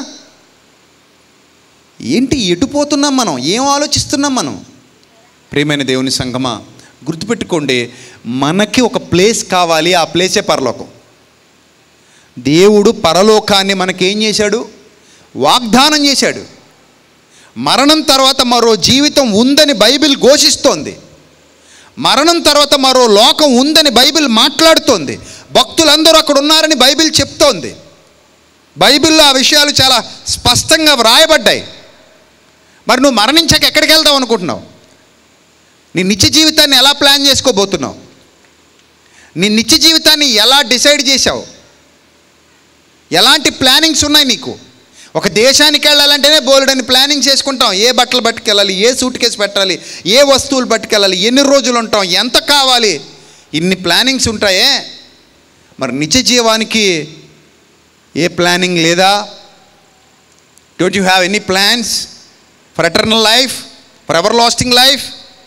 ఏంటి ఎటు పోతున్నాం మనం ఏం ఆలోచిస్తున్నాం మనం ప్రియమైన దేవుని సంగమా గుర్తుపెట్టుకోండి మనకి ఒక ప్లేస్ కావాలి ఆ ప్లేసే పరలోకం దేవుడు పరలోకాన్ని మనకేం చేశాడు వాగ్దానం చేశాడు మరణం తర్వాత మరో జీవితం ఉందని బైబిల్ ఘోషిస్తోంది మరణం తర్వాత మరో లోకం ఉందని బైబిల్ మాట్లాడుతోంది భక్తులందరూ అక్కడ ఉన్నారని బైబిల్ చెప్తోంది బైబిల్లో ఆ విషయాలు చాలా స్పష్టంగా వ్రాయబడ్డాయి మరి నువ్వు మరణించాక ఎక్కడికి వెళ్దాం అనుకుంటున్నావు నీ నిత్య జీవితాన్ని ఎలా ప్లాన్ చేసుకోబోతున్నావు నీ నిత్య జీవితాన్ని ఎలా డిసైడ్ చేశావు ఎలాంటి ప్లానింగ్స్ ఉన్నాయి నీకు ఒక దేశానికి వెళ్ళాలంటేనే బోలెడని ప్లానింగ్ చేసుకుంటాం ఏ బట్టలు పట్టుకెళ్ళాలి ఏ సూట్ కేసు పెట్టాలి ఏ వస్తువులు పట్టుకెళ్ళాలి ఎన్ని రోజులు ఉంటాం ఎంత కావాలి ఇన్ని ప్లానింగ్స్ ఉంటాయే మరి నిత్య జీవానికి ఏ ప్లానింగ్ లేదా don't you have any plans for eternal life for ever lasting life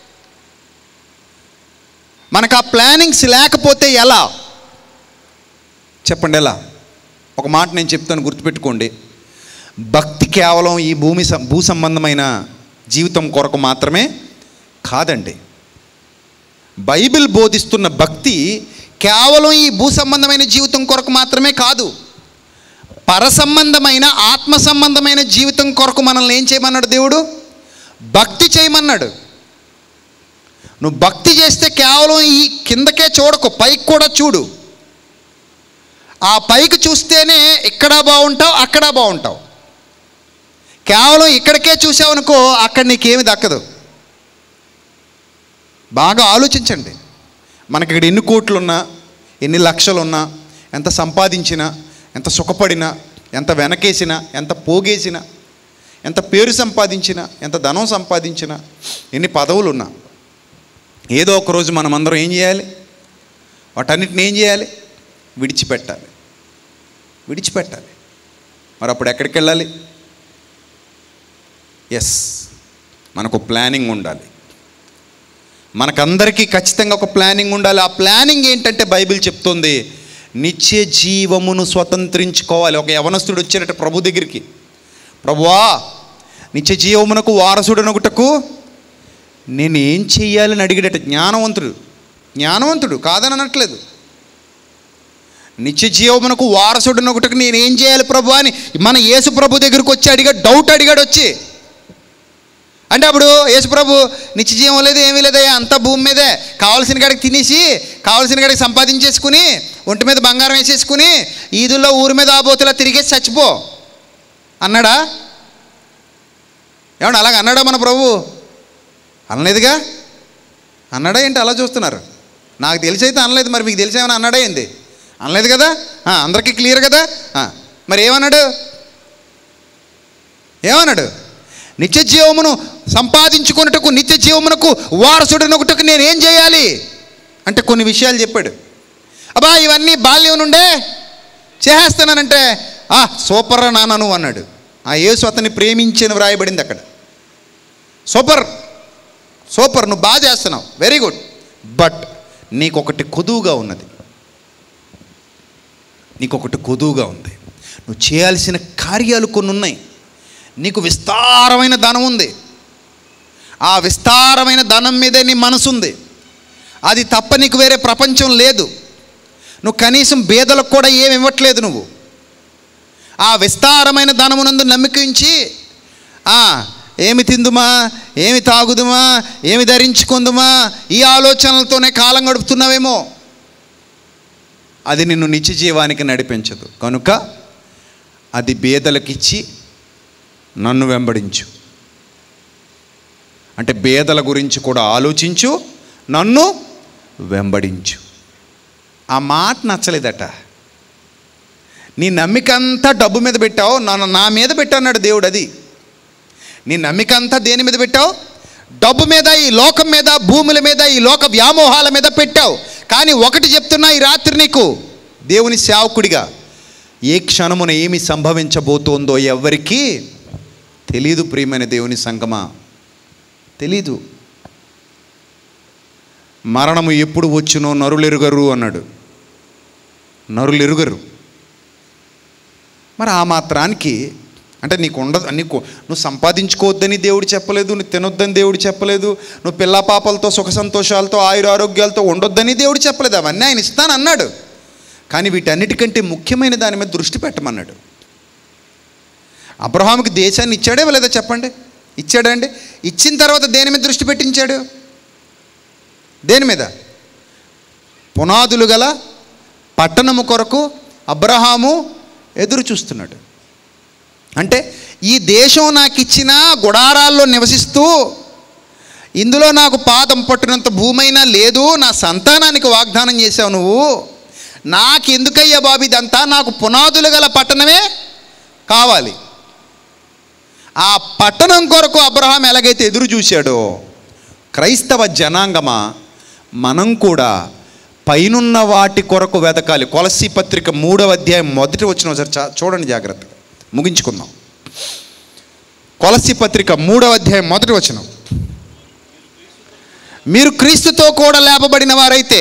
మనకు ఆ ప్లానింగ్స్ లేకపోతే ఎలా చెప్పండి ఎలా ఒక మాట నేను చెప్తాను గుర్తుపెట్టుకోండి భక్తి కేవలం ఈ భూమి సం- భూ సంబంధమైన జీవితం కొరకు మాత్రమే కాదండి బైబిల్ బోధిస్తున్న భక్తి కేవలం ఈ భూ సంబంధమైన జీవితం కొరకు మాత్రమే కాదు పర సంబంధమైన ఆత్మ సంబంధమైన జీవితం కొరకు మనల్ని ఏం చేయమన్నాడు దేవుడు భక్తి చేయమన్నాడు నువ్వు భక్తి చేస్తే కేవలం ఈ కిందకే చూడకు పైకి కూడా చూడు ఆ పైకి చూస్తేనే ఇక్కడ బాగుంటావు అక్కడ బాగుంటావు కేవలం ఇక్కడికే చూసావనుకో అక్కడ నీకేమి దక్కదు బాగా ఆలోచించండి మనకి ఇక్కడ ఎన్ని కోట్లున్నా ఎన్ని లక్షలున్నా ఎంత సంపాదించినా ఎంత సుఖపడినా ఎంత వెనకేసినా ఎంత పోగేసినా ఎంత పేరు సంపాదించినా ఎంత ధనం సంపాదించినా ఎన్ని పదవులున్నా ఏదో ఒక రోజు మనమందరం ఏం చేయాలి వాటన్నిటిని ఏం చేయాలి విడిచిపెట్టాలి విడిచిపెట్టాలి మరి అప్పుడు ఎక్కడికి వెళ్ళాలి ఎస్ మనకు ప్లానింగ్ ఉండాలి మనకందరికీ ఖచ్చితంగా ఒక ప్లానింగ్ ఉండాలి ఆ ప్లానింగ్ ఏంటంటే బైబిల్ చెప్తుంది నిత్య జీవమును స్వతంత్రించుకోవాలి ఒక యవనస్తుడు వచ్చారట ప్రభు దగ్గరికి ప్రభువా నిత్య జీవమునకు వారసుడనొకటకు నేను ఏం చెయ్యాలని అడిగాడట జ్ఞానవంతుడు జ్ఞానవంతుడు కాదని అనట్లేదు నిత్య జీవమునకు వారసుడనొకటకు నేను ఏం చేయాలి ప్రభు అని మన యేసు ప్రభు దగ్గరికి వచ్చి అడిగాడు డౌట్ అడిగాడు వచ్చి అంటే అప్పుడు యేసుప్రభు నిత్య జీవం లేదు ఏమీ లేదయ్యా అంత భూమి మీదే కావాల్సిన కాడికి తినేసి కావాల్సిన కాడికి సంపాదించేసుకుని ఒంటి మీద బంగారం వేసేసుకుని ఈదుల్లో ఊరి మీద ఆబోతులా తిరిగేసి చచ్చిపో అన్నాడా ఏమన్నా అలాగ అన్నాడా మన ప్రభు అనలేదుగా అన్నాడా ఏంటి అలా చూస్తున్నారు నాకు తెలిసి అయితే అనలేదు మరి మీకు తెలిసి ఏమైనా అన్నాడా ఏంది అనలేదు కదా ఆ, అందరికీ క్లియర్ కదా ఆ, మరి ఏమన్నాడు ఏమన్నాడు నిత్య జీవమును సంపాదించుకున్నట్టుకు నిత్య జీవమునకు వారసుడినొకటకు నేను ఏం చేయాలి అంటే కొన్ని విషయాలు చెప్పాడు అబ్బా ఇవన్నీ బాల్యం నుండే చేసేస్తానంటే ఆ సూపర్ రా నాన్న నువ్వు అన్నాడు ఆ యేసు అతన్ని ప్రేమించిన వ్రాయబడింది అక్కడ సూపర్ సూపర్ నువ్వు బాగా చేస్తున్నావు వెరీ గుడ్ బట్ నీకొకటి కొదువుగా ఉన్నది నీకొకటి కొదువుగా ఉంది నువ్వు చేయాల్సిన కార్యాలు కొన్ని ఉన్నాయి నీకు విస్తారమైన ధనం ఉంది ఆ విస్తారమైన ధనం మీదే నీ మనసు ఉంది అది తప్ప నీకు వేరే ప్రపంచం లేదు నువ్వు కనీసం బేదలకు కూడా ఏమి ఇవ్వట్లేదు నువ్వు ఆ విస్తారమైన ధనమునందు నమ్మకించి ఆ, ఏమి తిందుమా ఏమి తాగుదుమా ఏమి ధరించుకుందుమా ఈ ఆలోచనలతోనే కాలం గడుపుతున్నావేమో అది నిన్ను నిత్య జీవానికి నడిపించదు కనుక అది బేదలకిచ్చి నన్ను వెంబడించు అంటే బేదల గురించి కూడా ఆలోచించు నన్ను వెంబడించు ఆ మాట నచ్చలేదట నీ నమ్మికంతా డబ్బు మీద పెట్టావు నన్ను నా మీద పెట్టన్నాడు దేవుడు అది నీ నమ్మికంతా దేని మీద పెట్టావు డబ్బు మీద ఈ లోకం మీద భూముల మీద ఈ లోక వ్యామోహాల మీద పెట్టావు కానీ ఒకటి చెప్తున్నా ఈ రాత్రి నీకు దేవుని సేవకుడిగా ఏ క్షణమున ఏమి సంభవించబోతోందో ఎవరికీ తెలీదు ప్రియమైన దేవుని సంగమా తెలీదు మరణము ఎప్పుడు వచ్చునో నరులెరుగరు అన్నాడు నరులెరుగరు మరి ఆ మాత్రానికి అంటే నీకు ఉండదు నీకు నువ్వు సంపాదించుకోవద్దని దేవుడు చెప్పలేదు నువ్వు తినొద్దని దేవుడు చెప్పలేదు నువ్వు పిల్ల పాపలతో సుఖ సంతోషాలతో ఆయుర ఆరోగ్యాలతో ఉండొద్దని దేవుడు చెప్పలేదు అవన్నీ ఆయన ఇస్తానన్నాడు కానీ వీటన్నిటికంటే ముఖ్యమైన దాని మీద దృష్టి పెట్టమన్నాడు అబ్రహాముకి దేశాన్ని ఇచ్చాడే లేదా చెప్పండి ఇచ్చాడండి ఇచ్చిన తర్వాత దేని మీద దృష్టి పెట్టించాడు దేని మీద పునాదులు గల పట్టణము కొరకు అబ్రహాము ఎదురు చూస్తున్నాడు అంటే ఈ దేశం నాకు ఇచ్చిన గుడారాల్లో నివసిస్తూ ఇందులో నాకు పాదం పట్టినంత భూమైనా లేదు నా సంతానానికి వాగ్దానం చేసావు నువ్వు నాకు ఎందుకయ్యా బాబు ఇదంతా నాకు పునాదులు గల పట్టణమే కావాలి ఆ పట్టణం కొరకు అబ్రహాం ఎలాగైతే ఎదురు చూశాడో క్రైస్తవ జనాంగమా మనం కూడా పైనున్న వాటి కొరకు వెతకాలి కొలసి పత్రిక మూడవ అధ్యాయం మొదటి వచ్చిన ఒకసారి చా- చూడండి జాగ్రత్తగా ముగించుకుందాం కొలసి పత్రిక మూడవ అధ్యాయం మొదటి వచనం మీరు క్రీస్తుతో కూడా లేపబడిన వారైతే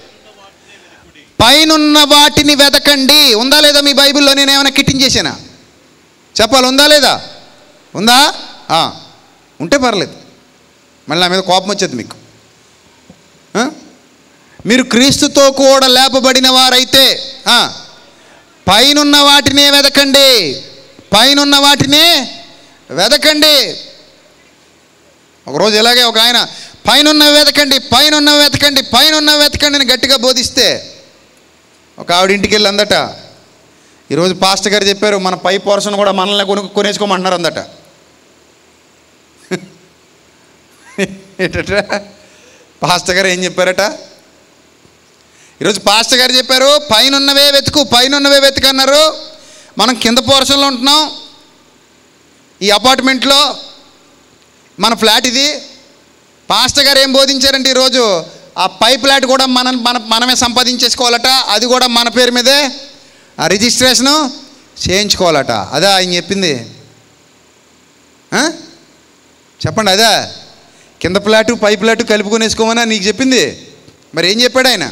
పైనున్న వాటిని వెతకండి ఉందా లేదా మీ బైబిల్లో నేను ఏమైనా కిట్టించేసానా చెప్పాలి ఉందా లేదా ఉందా ఆ, ఉంటే పర్లేదు మళ్ళీ నా మీద కోపం వచ్చేది మీకు ఆ? మీరు క్రీస్తుతో కూడా లేపబడిన వారైతే ఆ, పైనున్న వాటినే వెతకండి పైనున్న వాటినే వెతకండి ఒకరోజు ఇలాగే ఒక ఆయన పైనున్న వెతకండి పైనున్న వెతకండి పైనున్న వెతకండి అని గట్టిగా బోధిస్తే ఒక ఆవిడ ఇంటికి వెళ్ళి అందట ఈరోజు పాస్టర్ గారు చెప్పారు మన పై పోర్షన్ కూడా మనల్ని కొను కొనేసుకోమంటున్నారు అందట ఏంటట పాస్టర్ గారు ఏం చెప్పారట ఈరోజు పాస్టర్ గారు చెప్పారు పైనున్నవే వెతుకు పైనున్నవే వెతుకు అన్నారు మనం కింద పోర్షన్లో ఉంటున్నాం ఈ అపార్ట్మెంట్లో మన ఫ్లాట్ ఇది పాస్టర్ గారు ఏం బోధించారంటే ఈరోజు ఆ పై ఫ్లాట్ కూడా మనం మన మనమే సంపాదించేసుకోవాలట అది కూడా మన పేరు మీదే ఆ రిజిస్ట్రేషను చేయించుకోవాలట అదే ఆయన చెప్పింది ఆ? చెప్పండి అదే కింద ఫ్లాటు పై ఫ్లాటు కలుపుకొనేసుకోమని నీకు చెప్పింది మరి ఏం చెప్పాడు ఆయన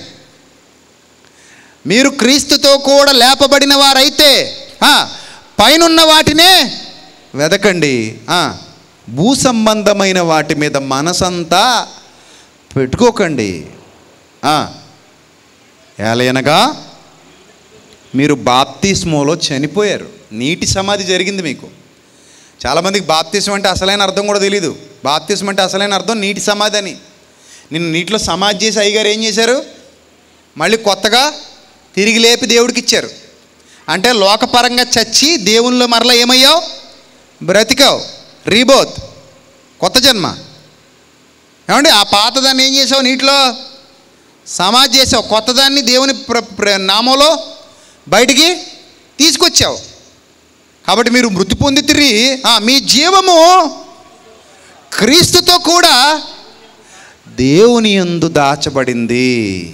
మీరు క్రీస్తుతో కూడా లేపబడిన వారైతే ఆ, పైనున్న వాటినే వెదకండి ఆ, భూ సంబంధమైన వాటి మీద మనసంతా పెట్టుకోకండి ఆ, ఏలయనగా మీరు బాప్తిస్మోలో చనిపోయారు నీటి సమాధి జరిగింది మీకు చాలామందికి బాప్తిసం అంటే అసలైన అర్థం కూడా తెలియదు బాప్తిసం అంటే అసలైన అర్థం నీటి సమాధి అని నిన్ను నీటిలో సమాధి చేసి అయ్యగారు ఏం చేశారు మళ్ళీ కొత్తగా తిరిగి లేపి దేవుడికి ఇచ్చారు అంటే లోకపరంగా చచ్చి దేవునిలో మరలా ఏమయ్యావు బ్రతికావు రీబోత్ కొత్త జన్మ ఏమండి ఆ పాతదాన్ని ఏం చేసావు నీటిలో సమాధి చేసావు కొత్తదాన్ని దేవుని ప్ర ప్ర- నామంలో బయటికి తీసుకొచ్చావు కాబట్టి మీరు మృతి పొందితిరి ఆ, మీ జీవము క్రీస్తుతో కూడా దేవుని యందు దాచబడింది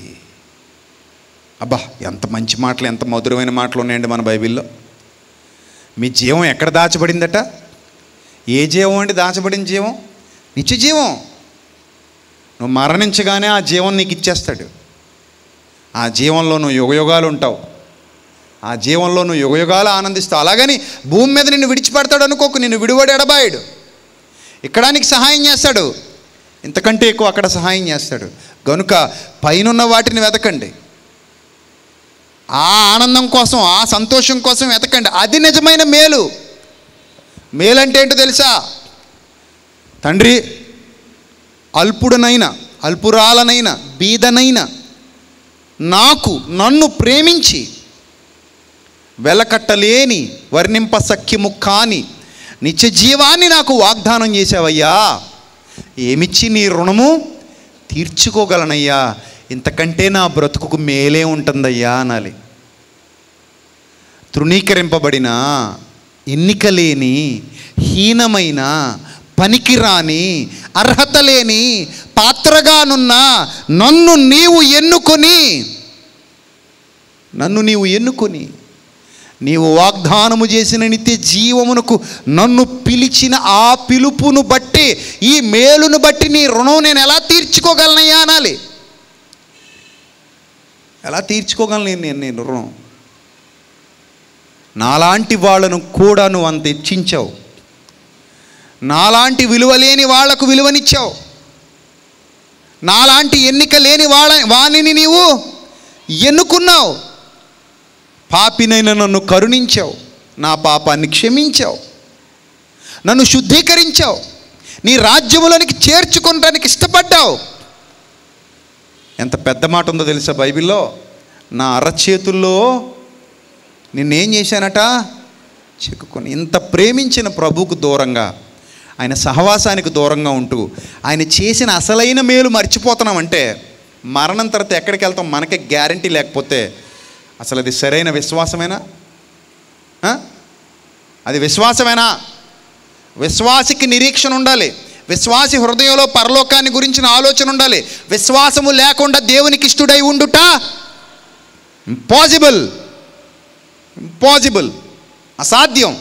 అబ్బా ఎంత మంచి మాటలు ఎంత మధురమైన మాటలు ఉన్నాయండి మన బైబిల్లో మీ జీవం ఎక్కడ దాచబడిందట ఏ జీవం అండి దాచబడిన జీవం నిత్య జీవం నువ్వు మరణించగానే ఆ జీవం నీకు ఇచ్చేస్తాడు ఆ జీవంలో నువ్వు యుగయుగాలు ఉంటావు ఆ జీవంలో నువ్వు యుగయుగాలు ఆనందిస్తావు అలాగని భూమి మీద నిన్ను విడిచిపెడతాడు అనుకోకు నిన్ను విడివడి ఎడబాయుడు ఇక్కడ నీకు సహాయం చేస్తాడు ఇంతకంటే ఎక్కువ అక్కడ సహాయం చేస్తాడు గనుక పైనున్న వాటిని వెతకండి ఆ ఆనందం కోసం ఆ సంతోషం కోసం వెతకండి అది నిజమైన మేలు మేలు అంటే ఏంటో తెలుసా తండ్రి అల్పుడనైన అల్పురాలనైన బీదనైన నాకు నన్ను ప్రేమించి వెలకట్టలేని వర్ణింప సఖ్యము కాని నిత్య జీవాన్ని నాకు వాగ్దానం చేసావయ్యా ఏమిచ్చి నీ రుణము తీర్చుకోగలనయ్యా ఇంతకంటే నా బ్రతుకుకు మేలే ఉంటుందయ్యా అనాలి తృణీకరింపబడిన ఎన్నిక లేని హీనమైన పనికిరాని అర్హత లేని పాత్రగానున్న నన్ను నీవు ఎన్నుకొని నన్ను నీవు ఎన్నుకొని నీవు వాగ్దానము చేసిన నిత్య జీవమునకు నన్ను పిలిచిన ఆ పిలుపును బట్టి ఈ మేలును బట్టి నీ రుణం నేను ఎలా తీర్చుకోగలనయ్యా అనాలి ఎలా తీర్చుకోగలను నేను నేను నేను రుణం నాలాంటి వాళ్ళను కూడా నువ్వు అంత హెచ్చించావు నాలాంటి విలువ లేని వాళ్లకు విలువనిచ్చావు నాలాంటి ఎన్నిక లేని వాళ్ళ వాణిని నీవు ఎన్నుకున్నావు పాపినైన నన్ను కరుణించావు నా పాపాన్ని క్షమించావు నన్ను శుద్ధీకరించావు నీ రాజ్యములోనికి చేర్చుకోవడానికి ఇష్టపడ్డావు ఎంత పెద్ద మాట ఉందో తెలుసా బైబిల్లో నా అరచేతుల్లో నిన్నేం చేశానట చిక్కుకొని ఇంత ప్రేమించిన ప్రభువుకు దూరంగా ఆయన సహవాసానికి దూరంగా ఉంటూ ఆయన చేసిన అసలైన మేలు మర్చిపోతున్నామంటే మరణం తర్వాత ఎక్కడికి వెళ్తాం మనకే గ్యారంటీ లేకపోతే అసలు అది సరైన విశ్వాసమేనా ఆ? అది విశ్వాసమేనా విశ్వాసికి నిరీక్షణ ఉండాలి విశ్వాసి హృదయంలో పరలోకాన్ని గురించిన ఆలోచన ఉండాలి విశ్వాసము లేకుండా దేవునికి ఇష్టడై ఉండుట ఇంపాసిబుల్ ఇంపాసిబుల్ అసాధ్యం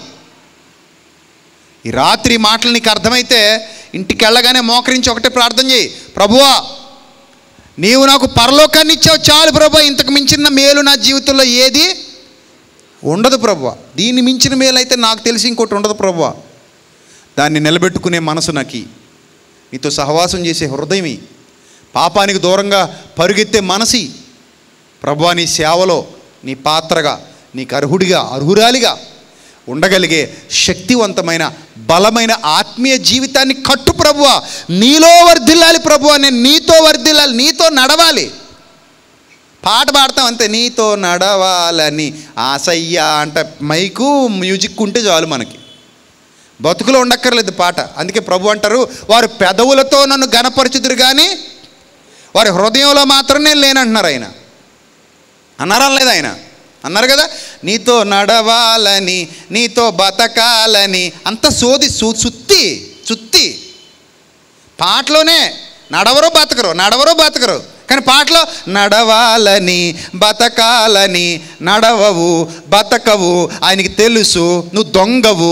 ఈ రాత్రి ఈ మాటలు నీకు అర్థమైతే ఇంటికి వెళ్ళగానే మోకరించి ఒకటే ప్రార్థన చేయి ప్రభువా నీవు నాకు పరలోకాన్ని ఇచ్చావు చాలు ప్రభు ఇంతకు మించిన మేలు నా జీవితంలో ఏది ఉండదు ప్రభు దీన్ని మించిన మేలు అయితే నాకు తెలిసి ఇంకోటి ఉండదు ప్రభు దాన్ని నిలబెట్టుకునే మనసు నాకి నీతో సహవాసం చేసే హృదయమి పాపానికి దూరంగా పరుగెత్తే మనసి ప్రభు నీ సేవలో నీ పాత్రగా నీకు అర్హుడిగా అర్హురాలిగా ఉండగలిగే శక్తివంతమైన బలమైన ఆత్మీయ జీవితాన్ని కట్టు ప్రభువ నీలో వర్ధిల్లాలి ప్రభువ నేను నీతో వర్ధిల్లాలి నీతో నడవాలి పాట పాడతాం అంతే నీతో నడవాలని ఆసయ్య అంట మైకు మ్యూజిక్ ఉంటే చాలు మనకి బతుకులో ఉండక్కర్లేదు పాట అందుకే ప్రభు అంటారు వారు పెదవులతో నన్ను గనపరచుదురు కానీ వారి హృదయంలో మాత్రం నేను లేనంటున్నారు ఆయన అన్నారా లేదు ఆయన అన్నారు కదా నీతో నడవాలని నీతో బతకాలని అంత సోది సు సుత్తి సుత్తి పాటలోనే నడవరు బతకరు నడవరు బతకరు కానీ పాటలో నడవాలని బతకాలని నడవవు బతకవు ఆయనకి తెలుసు నువ్వు దొంగవు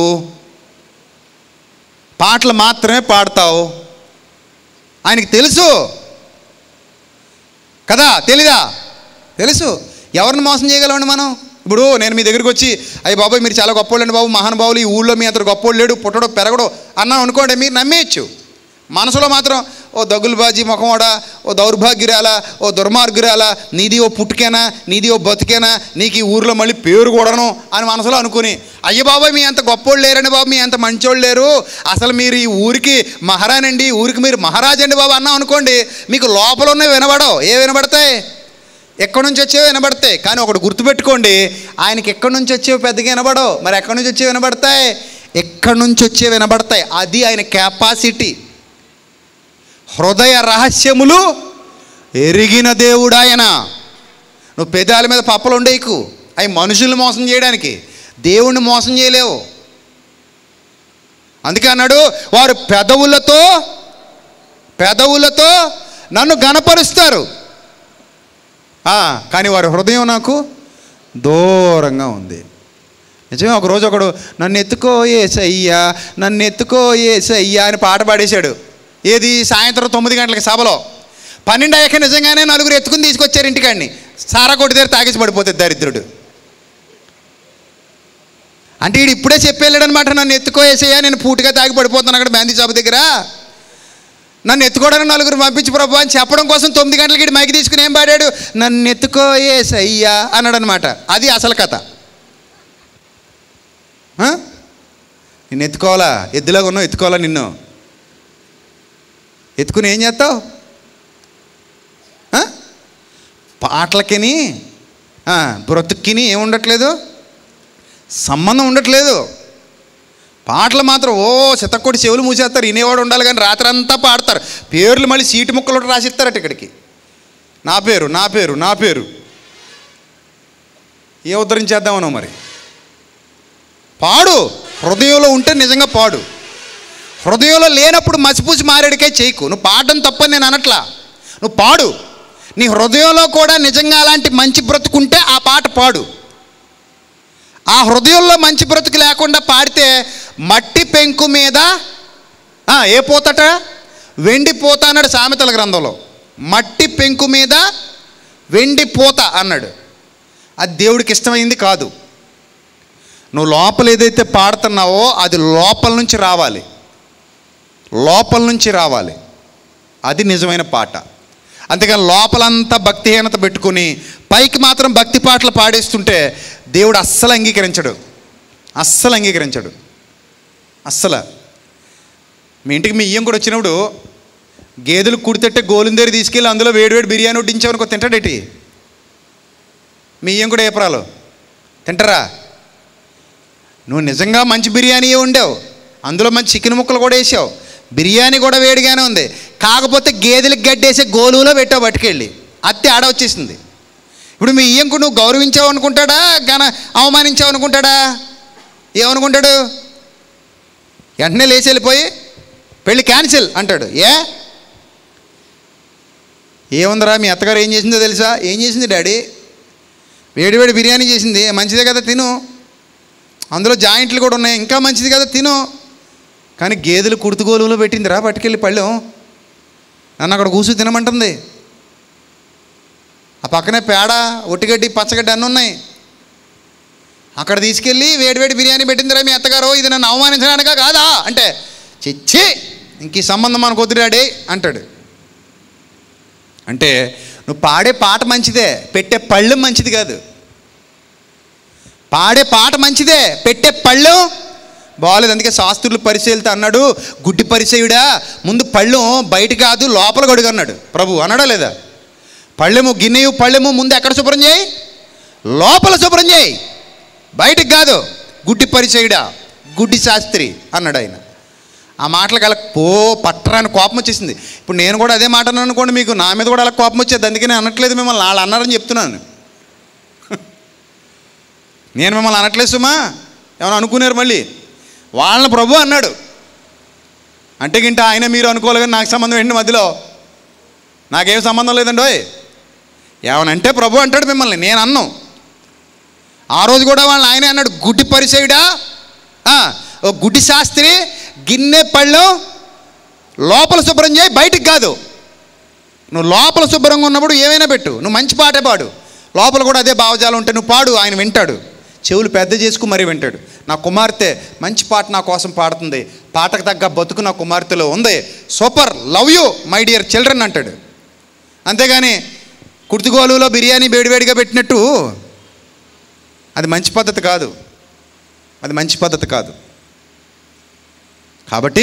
పాటలు మాత్రమే పాడతావు ఆయనకి తెలుసు కదా తెలీదా తెలుసు ఎవరిని మోసం చేయగలమండి మనం ఇప్పుడు నేను మీ దగ్గరికి వచ్చి అయ్యి బాబాయ్ మీరు చాలా గొప్పోళ్ళండి బాబు మహానుభావులు ఈ ఊళ్ళో మీ అంత గొప్పోడు లేడు పుట్టడో పెరగడో అన్నాం అనుకోండి మీరు నమ్మేయచ్చు మనసులో మాత్రం ఓ దగులుబాజీ ముఖమోడా ఓ దౌర్భాగ్యురాలా ఓ దుర్మార్గురాలా నీది ఓ పుట్టుకేనా నీది ఓ బతికేనా నీకు ఈ ఊర్లో మళ్ళీ పేరు కూడాను అని మనసులో అనుకుని అయ్య బాబాయ్ మీ అంత గొప్పోళ్ళు లేరండి బాబు మీ అంత మంచోళ్ళు లేరు అసలు మీరు ఈ ఊరికి మహారానండి ఈ ఊరికి మీరు మహారాజండి బాబు అన్నాం అనుకోండి మీకు లోపల ఉన్నవి వినబడవు ఏ వినబడతాయి ఎక్కడి నుంచి వచ్చేవి వినబడతాయి కానీ ఒకటి గుర్తుపెట్టుకోండి ఆయనకి ఎక్కడి నుంచి వచ్చేవి పెద్దగా వినబడవు మరి ఎక్కడి నుంచి వచ్చేవి వినబడతాయి ఎక్కడి నుంచి వచ్చేవి వినబడతాయి అది ఆయన కెపాసిటీ హృదయ రహస్యములు ఎరిగిన దేవుడు ఆయన నువ్వు పెదాల మీద పప్పలు ఉండేకు అవి మనుషుల్ని మోసం చేయడానికి దేవుణ్ణి మోసం చేయలేవు అందుకే అన్నాడు వారు పెదవులతో పెదవులతో నన్ను గనపరుస్తారు ఆ, కానీ వారి హృదయం నాకు దూరంగా ఉంది నిజమే ఒకరోజు ఒకడు నన్ను ఎత్తుకో ఏసయ్యా నన్ను ఎత్తుకో ఏసయ్యా అని పాట పాడేశాడు ఏది సాయంత్రం తొమ్మిది గంటలకి సభలో పన్నెండు అయ్యాక నిజంగానే నలుగురు ఎత్తుకుని తీసుకొచ్చారు ఇంటికాడిని సారా కొట్టి దగ్గర తాగేసి పడిపోతుంది దరిద్రుడు అంటే వీడు ఇప్పుడే చెప్పేళ్ళాడు అనమాట నన్ను ఎత్తుకో ఏసయ్యా నేను పూటుగా తాగి పడిపోతాను అక్కడ గాంధీ షాప్ దగ్గర నన్ను ఎత్తుకోవడానికి నలుగురు పంపించి ప్రభు అని చెప్పడం కోసం తొమ్మిది గంటలకి ఈడు మైకి తీసుకుని ఏం పాడాడు నన్ను ఎత్తుకో ఏసయ్యా అన్నాడు అనమాట అది అసలు కథ ఆ? నిన్ను ఎత్తుకోవాలా ఎద్దులాగా ఉన్నావు ఎత్తుకోవాలా నిన్ను ఎత్తుకుని ఏం చేస్తావు ఆ? పాటలకిని ఆ, బ్రతుక్కిని ఏముండట్లేదు సంబంధం ఉండట్లేదు పాటలు మాత్రం ఓ చిత్తకొడి చెవులు మూసేస్తారు వినేవాడు ఉండాలి కానీ రాత్రి అంతా పాడతారు పేర్లు మళ్ళీ సీటు ముక్కలు రాసిస్తారట ఇక్కడికి నా పేరు నా పేరు నా పేరు ఏ ఉద్ధరించేద్దామనో మరి పాడు హృదయంలో ఉంటే నిజంగా పాడు హృదయంలో లేనప్పుడు మసిపూసి మారేడికే చేయకు నువ్వు పాడడం తప్పని నేను అనట్లా నువ్వు పాడు నీ హృదయంలో కూడా నిజంగా అలాంటి మంచి బ్రతుకుంటే ఆ పాట పాడు ఆ హృదయంలో మంచి బ్రతుకు లేకుండా పాడితే మట్టి పెంకు మీద ఆ, ఏ పోతట వెండి పోత అన్నాడు సామెతల గ్రంథంలో మట్టి పెంకు మీద వెండి పోత అన్నాడు అది దేవుడికి ఇష్టమైంది కాదు నువ్వు లోపల ఏదైతే పాడుతున్నావో అది లోపల నుంచి రావాలి లోపల నుంచి రావాలి అది నిజమైన పాట అంతేకాని లోపలంతా భక్తిహీనత పెట్టుకుని పైకి మాత్రం భక్తి పాటలు పాడేస్తుంటే దేవుడు అస్సలు అంగీకరించడు అస్సలు అంగీకరించడు అస్సలు మీ ఇంటికి మీ ఇయ్యం కూడా వచ్చినప్పుడు గేదెలు కుడితెట్టే గోలుం దగ్గర తీసుకెళ్ళి అందులో వేడివేడి బిర్యానీ వడ్డించామనుకో తింటాడేటి మీ ఇయ్యం కూడా ఏపరాలు తింటారా నువ్వు నిజంగా మంచి బిర్యానీ వండావు అందులో మంచి చికెన్ ముక్కలు కూడా వేసావు బిర్యానీ కూడా వేడిగానే ఉంది కాకపోతే గేదెలకు గడ్డేసే గోలులో పెట్టావు పట్టుకెళ్ళి అత్తే ఆడ వచ్చేసింది ఇప్పుడు మీ ఇయ్యంకు నువ్వు గౌరవించావు అనుకుంటాడా గన అవమానించావు అనుకుంటాడా ఏమనుకుంటాడు వెంటనే లేచి వెళ్ళిపోయి పెళ్ళి క్యాన్సిల్ అంటాడు ఏ ఏముందిరా మీ అత్తగారు ఏం చేసిందో తెలుసా ఏం చేసింది డాడీ వేడి వేడి బిర్యానీ చేసింది మంచిదే కదా తిను అందులో జాయింట్లు కూడా ఉన్నాయి ఇంకా మంచిది కదా తిను కానీ గేదెలు కుర్తుగోలులో పెట్టిందిరా పట్టుకెళ్ళి పళ్ళెం నన్ను అక్కడ కూర్చు తినమంటుంది ఆ పక్కనే పేడ ఒట్టిగడ్డి పచ్చగడ్డి అన్నీ ఉన్నాయి అక్కడ తీసుకెళ్ళి వేడివేడి బిర్యానీ పెట్టిందిరా మీ అత్తగారు ఇది నన్ను అవమానించడానికా కాదా అంటే చిచ్చి ఇంక ఈ సంబంధం మనకు వద్దు డాడీ అంటాడు అంటే నువ్వు పాడే పాట మంచిదే పెట్టే పళ్ళెం మంచిది కాదు పాడే పాట మంచిదే పెట్టే పళ్ళెం బాగలేదు అందుకే శాస్త్రులు పరిశీలిత అన్నాడు గుడ్డి పరిచయుడా ముందు పళ్ళెం బయట కాదు లోపల గడుగు అన్నాడు ప్రభు అన్నాడా లేదా పళ్ళెము గిన్నెయు పళ్ళెము ముందు ఎక్కడ శుభ్రం చేయి లోపల శుభ్రం చేయి బయటికి కాదు గుడ్డి పరిచయుడా గుడ్డి శాస్త్రి అన్నాడు ఆయన ఆ మాటలకు అలా పో పట్టరాని కోపం వచ్చేసింది ఇప్పుడు నేను కూడా అదే మాట అన్నాను అనుకోండి మీకు నా మీద కూడా అలా కోపం వచ్చేది అందుకే నేను అనట్లేదు మిమ్మల్ని వాళ్ళు అన్నారని చెప్తున్నాను నేను మిమ్మల్ని అనట్లేదు సుమా ఏమైనా అనుకున్నారు మళ్ళీ వాళ్ళని ప్రభు అన్నాడు అంటే గింట ఆయన మీరు అనుకోవాలి కానీ నాకు సంబంధం ఏంటి మధ్యలో నాకేం సంబంధం లేదండి ఓయ్ ఏమనంటే ప్రభు అంటాడు మిమ్మల్ని నేను అన్నాం ఆ రోజు కూడా వాళ్ళని ఆయనే అన్నాడు గుడ్డి పరిచయుడా ఆ, ఓ గుడ్డి శాస్త్రి గిన్నె పళ్ళెం లోపల శుభ్రం చేయి బయటికి కాదు నువ్వు లోపల శుభ్రంగా ఉన్నప్పుడు ఏమైనా పెట్టు నువ్వు మంచి పాటే పాడు లోపల కూడా అదే భావజాలం ఉంటే నువ్వు పాడు ఆయన వింటాడు చెవులు పెద్ద చేసుకు మరీ వింటాడు నా కుమార్తె మంచి పాట నా కోసం పాడుతుంది పాటకు తగ్గ బతుకు నా కుమార్తెలో ఉంది super love you my dear children అంటాడు అంతేగాని కుర్తిగోలులో బిర్యానీ వేడివేడిగా పెట్టినట్టు అది మంచి పద్ధతి కాదు అది మంచి పద్ధతి కాదు కాబట్టి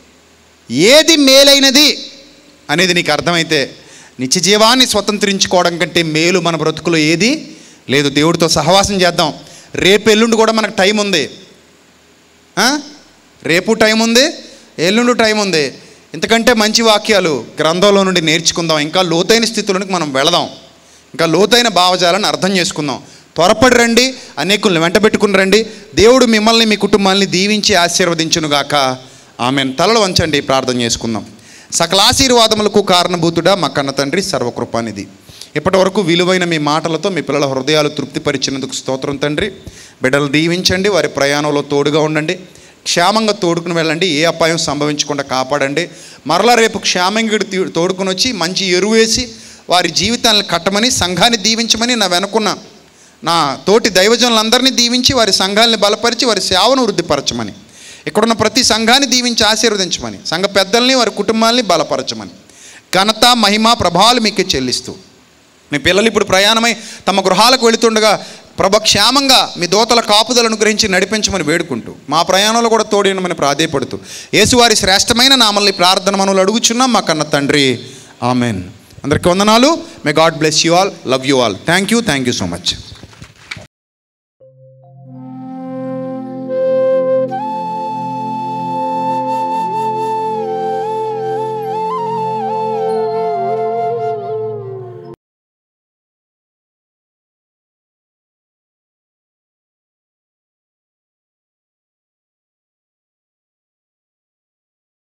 ఏది మేలైనది అనేది నీకు అర్థమైతే నిత్య జీవాన్ని స్వతంత్రించుకోవడం కంటే మేలు మన బ్రతుకులో ఏది లేదు దేవుడితో సహవాసం చేద్దాం రేపు ఎల్లుండి కూడా మనకు టైం ఉంది ఆ? రేపు టైం ఉంది ఎల్లుండి టైం ఉంది ఇంతకంటే మంచి వాక్యాలు గ్రంథంలో నుండి నేర్చుకుందాం ఇంకా లోతైన స్థితిలోనికి మనం వెళదాం ఇంకా లోతైన భావజాలను అర్థం చేసుకుందాం త్వరపడి రండి అనేకుల్ని వెంట పెట్టుకుని రండి దేవుడు మిమ్మల్ని మీ కుటుంబాన్ని దీవించి ఆశీర్వదించునుగాక ఆమెను తలలు వంచండి ప్రార్థన చేసుకుందాం సకల ఆశీర్వాదములకు కారణభూతుడా మా కన్న తండ్రి సర్వకృపానిధి ఇప్పటి వరకు విలువైన మీ మాటలతో మీ పిల్లల హృదయాలు తృప్తిపరిచినందుకు స్తోత్రం తండ్రి బిడ్డలు దీవించండి వారి ప్రయాణంలో తోడుగా ఉండండి క్షేమంగా తోడుకుని వెళ్ళండి ఏ అపాయం సంభవించకుండా కాపాడండి మరలా రేపు క్షేమంగా ఇక్కడ తీ- తోడుకుని వచ్చి మంచి ఎరువు వేసి వారి జీవితాలను కట్టమని సంఘాన్ని దీవించమని నా వెనుకున్న నా తోటి దైవజనులందరినీ దీవించి వారి సంఘాలని బలపరిచి వారి సేవను వృద్ధిపరచమని ఇక్కడున్న ప్రతి సంఘాన్ని దీవించి ఆశీర్వదించమని సంఘ పెద్దల్ని వారి కుటుంబాలని బలపరచమని ఘనత మహిమ ప్రభావాలు మీకు చెల్లిస్తూ మీ పిల్లలు ఇప్పుడు ప్రయాణమై తమ గృహాలకు వెళుతుండగా ప్రభ క్షేమంగా మీ దోతల కాపుదలను గ్రహించి నడిపించమని వేడుకుంటూ మా ప్రయాణంలో కూడా తోడినమని ప్రాధేయపడుతూ యేసువారి శ్రేష్టమైన నామల్ని ప్రార్థన మనలు అడుగుచున్నాం మా కన్న తండ్రి ఆమెన్ అందరికీ వందనాలు may God bless you all love you all thank you thank you so much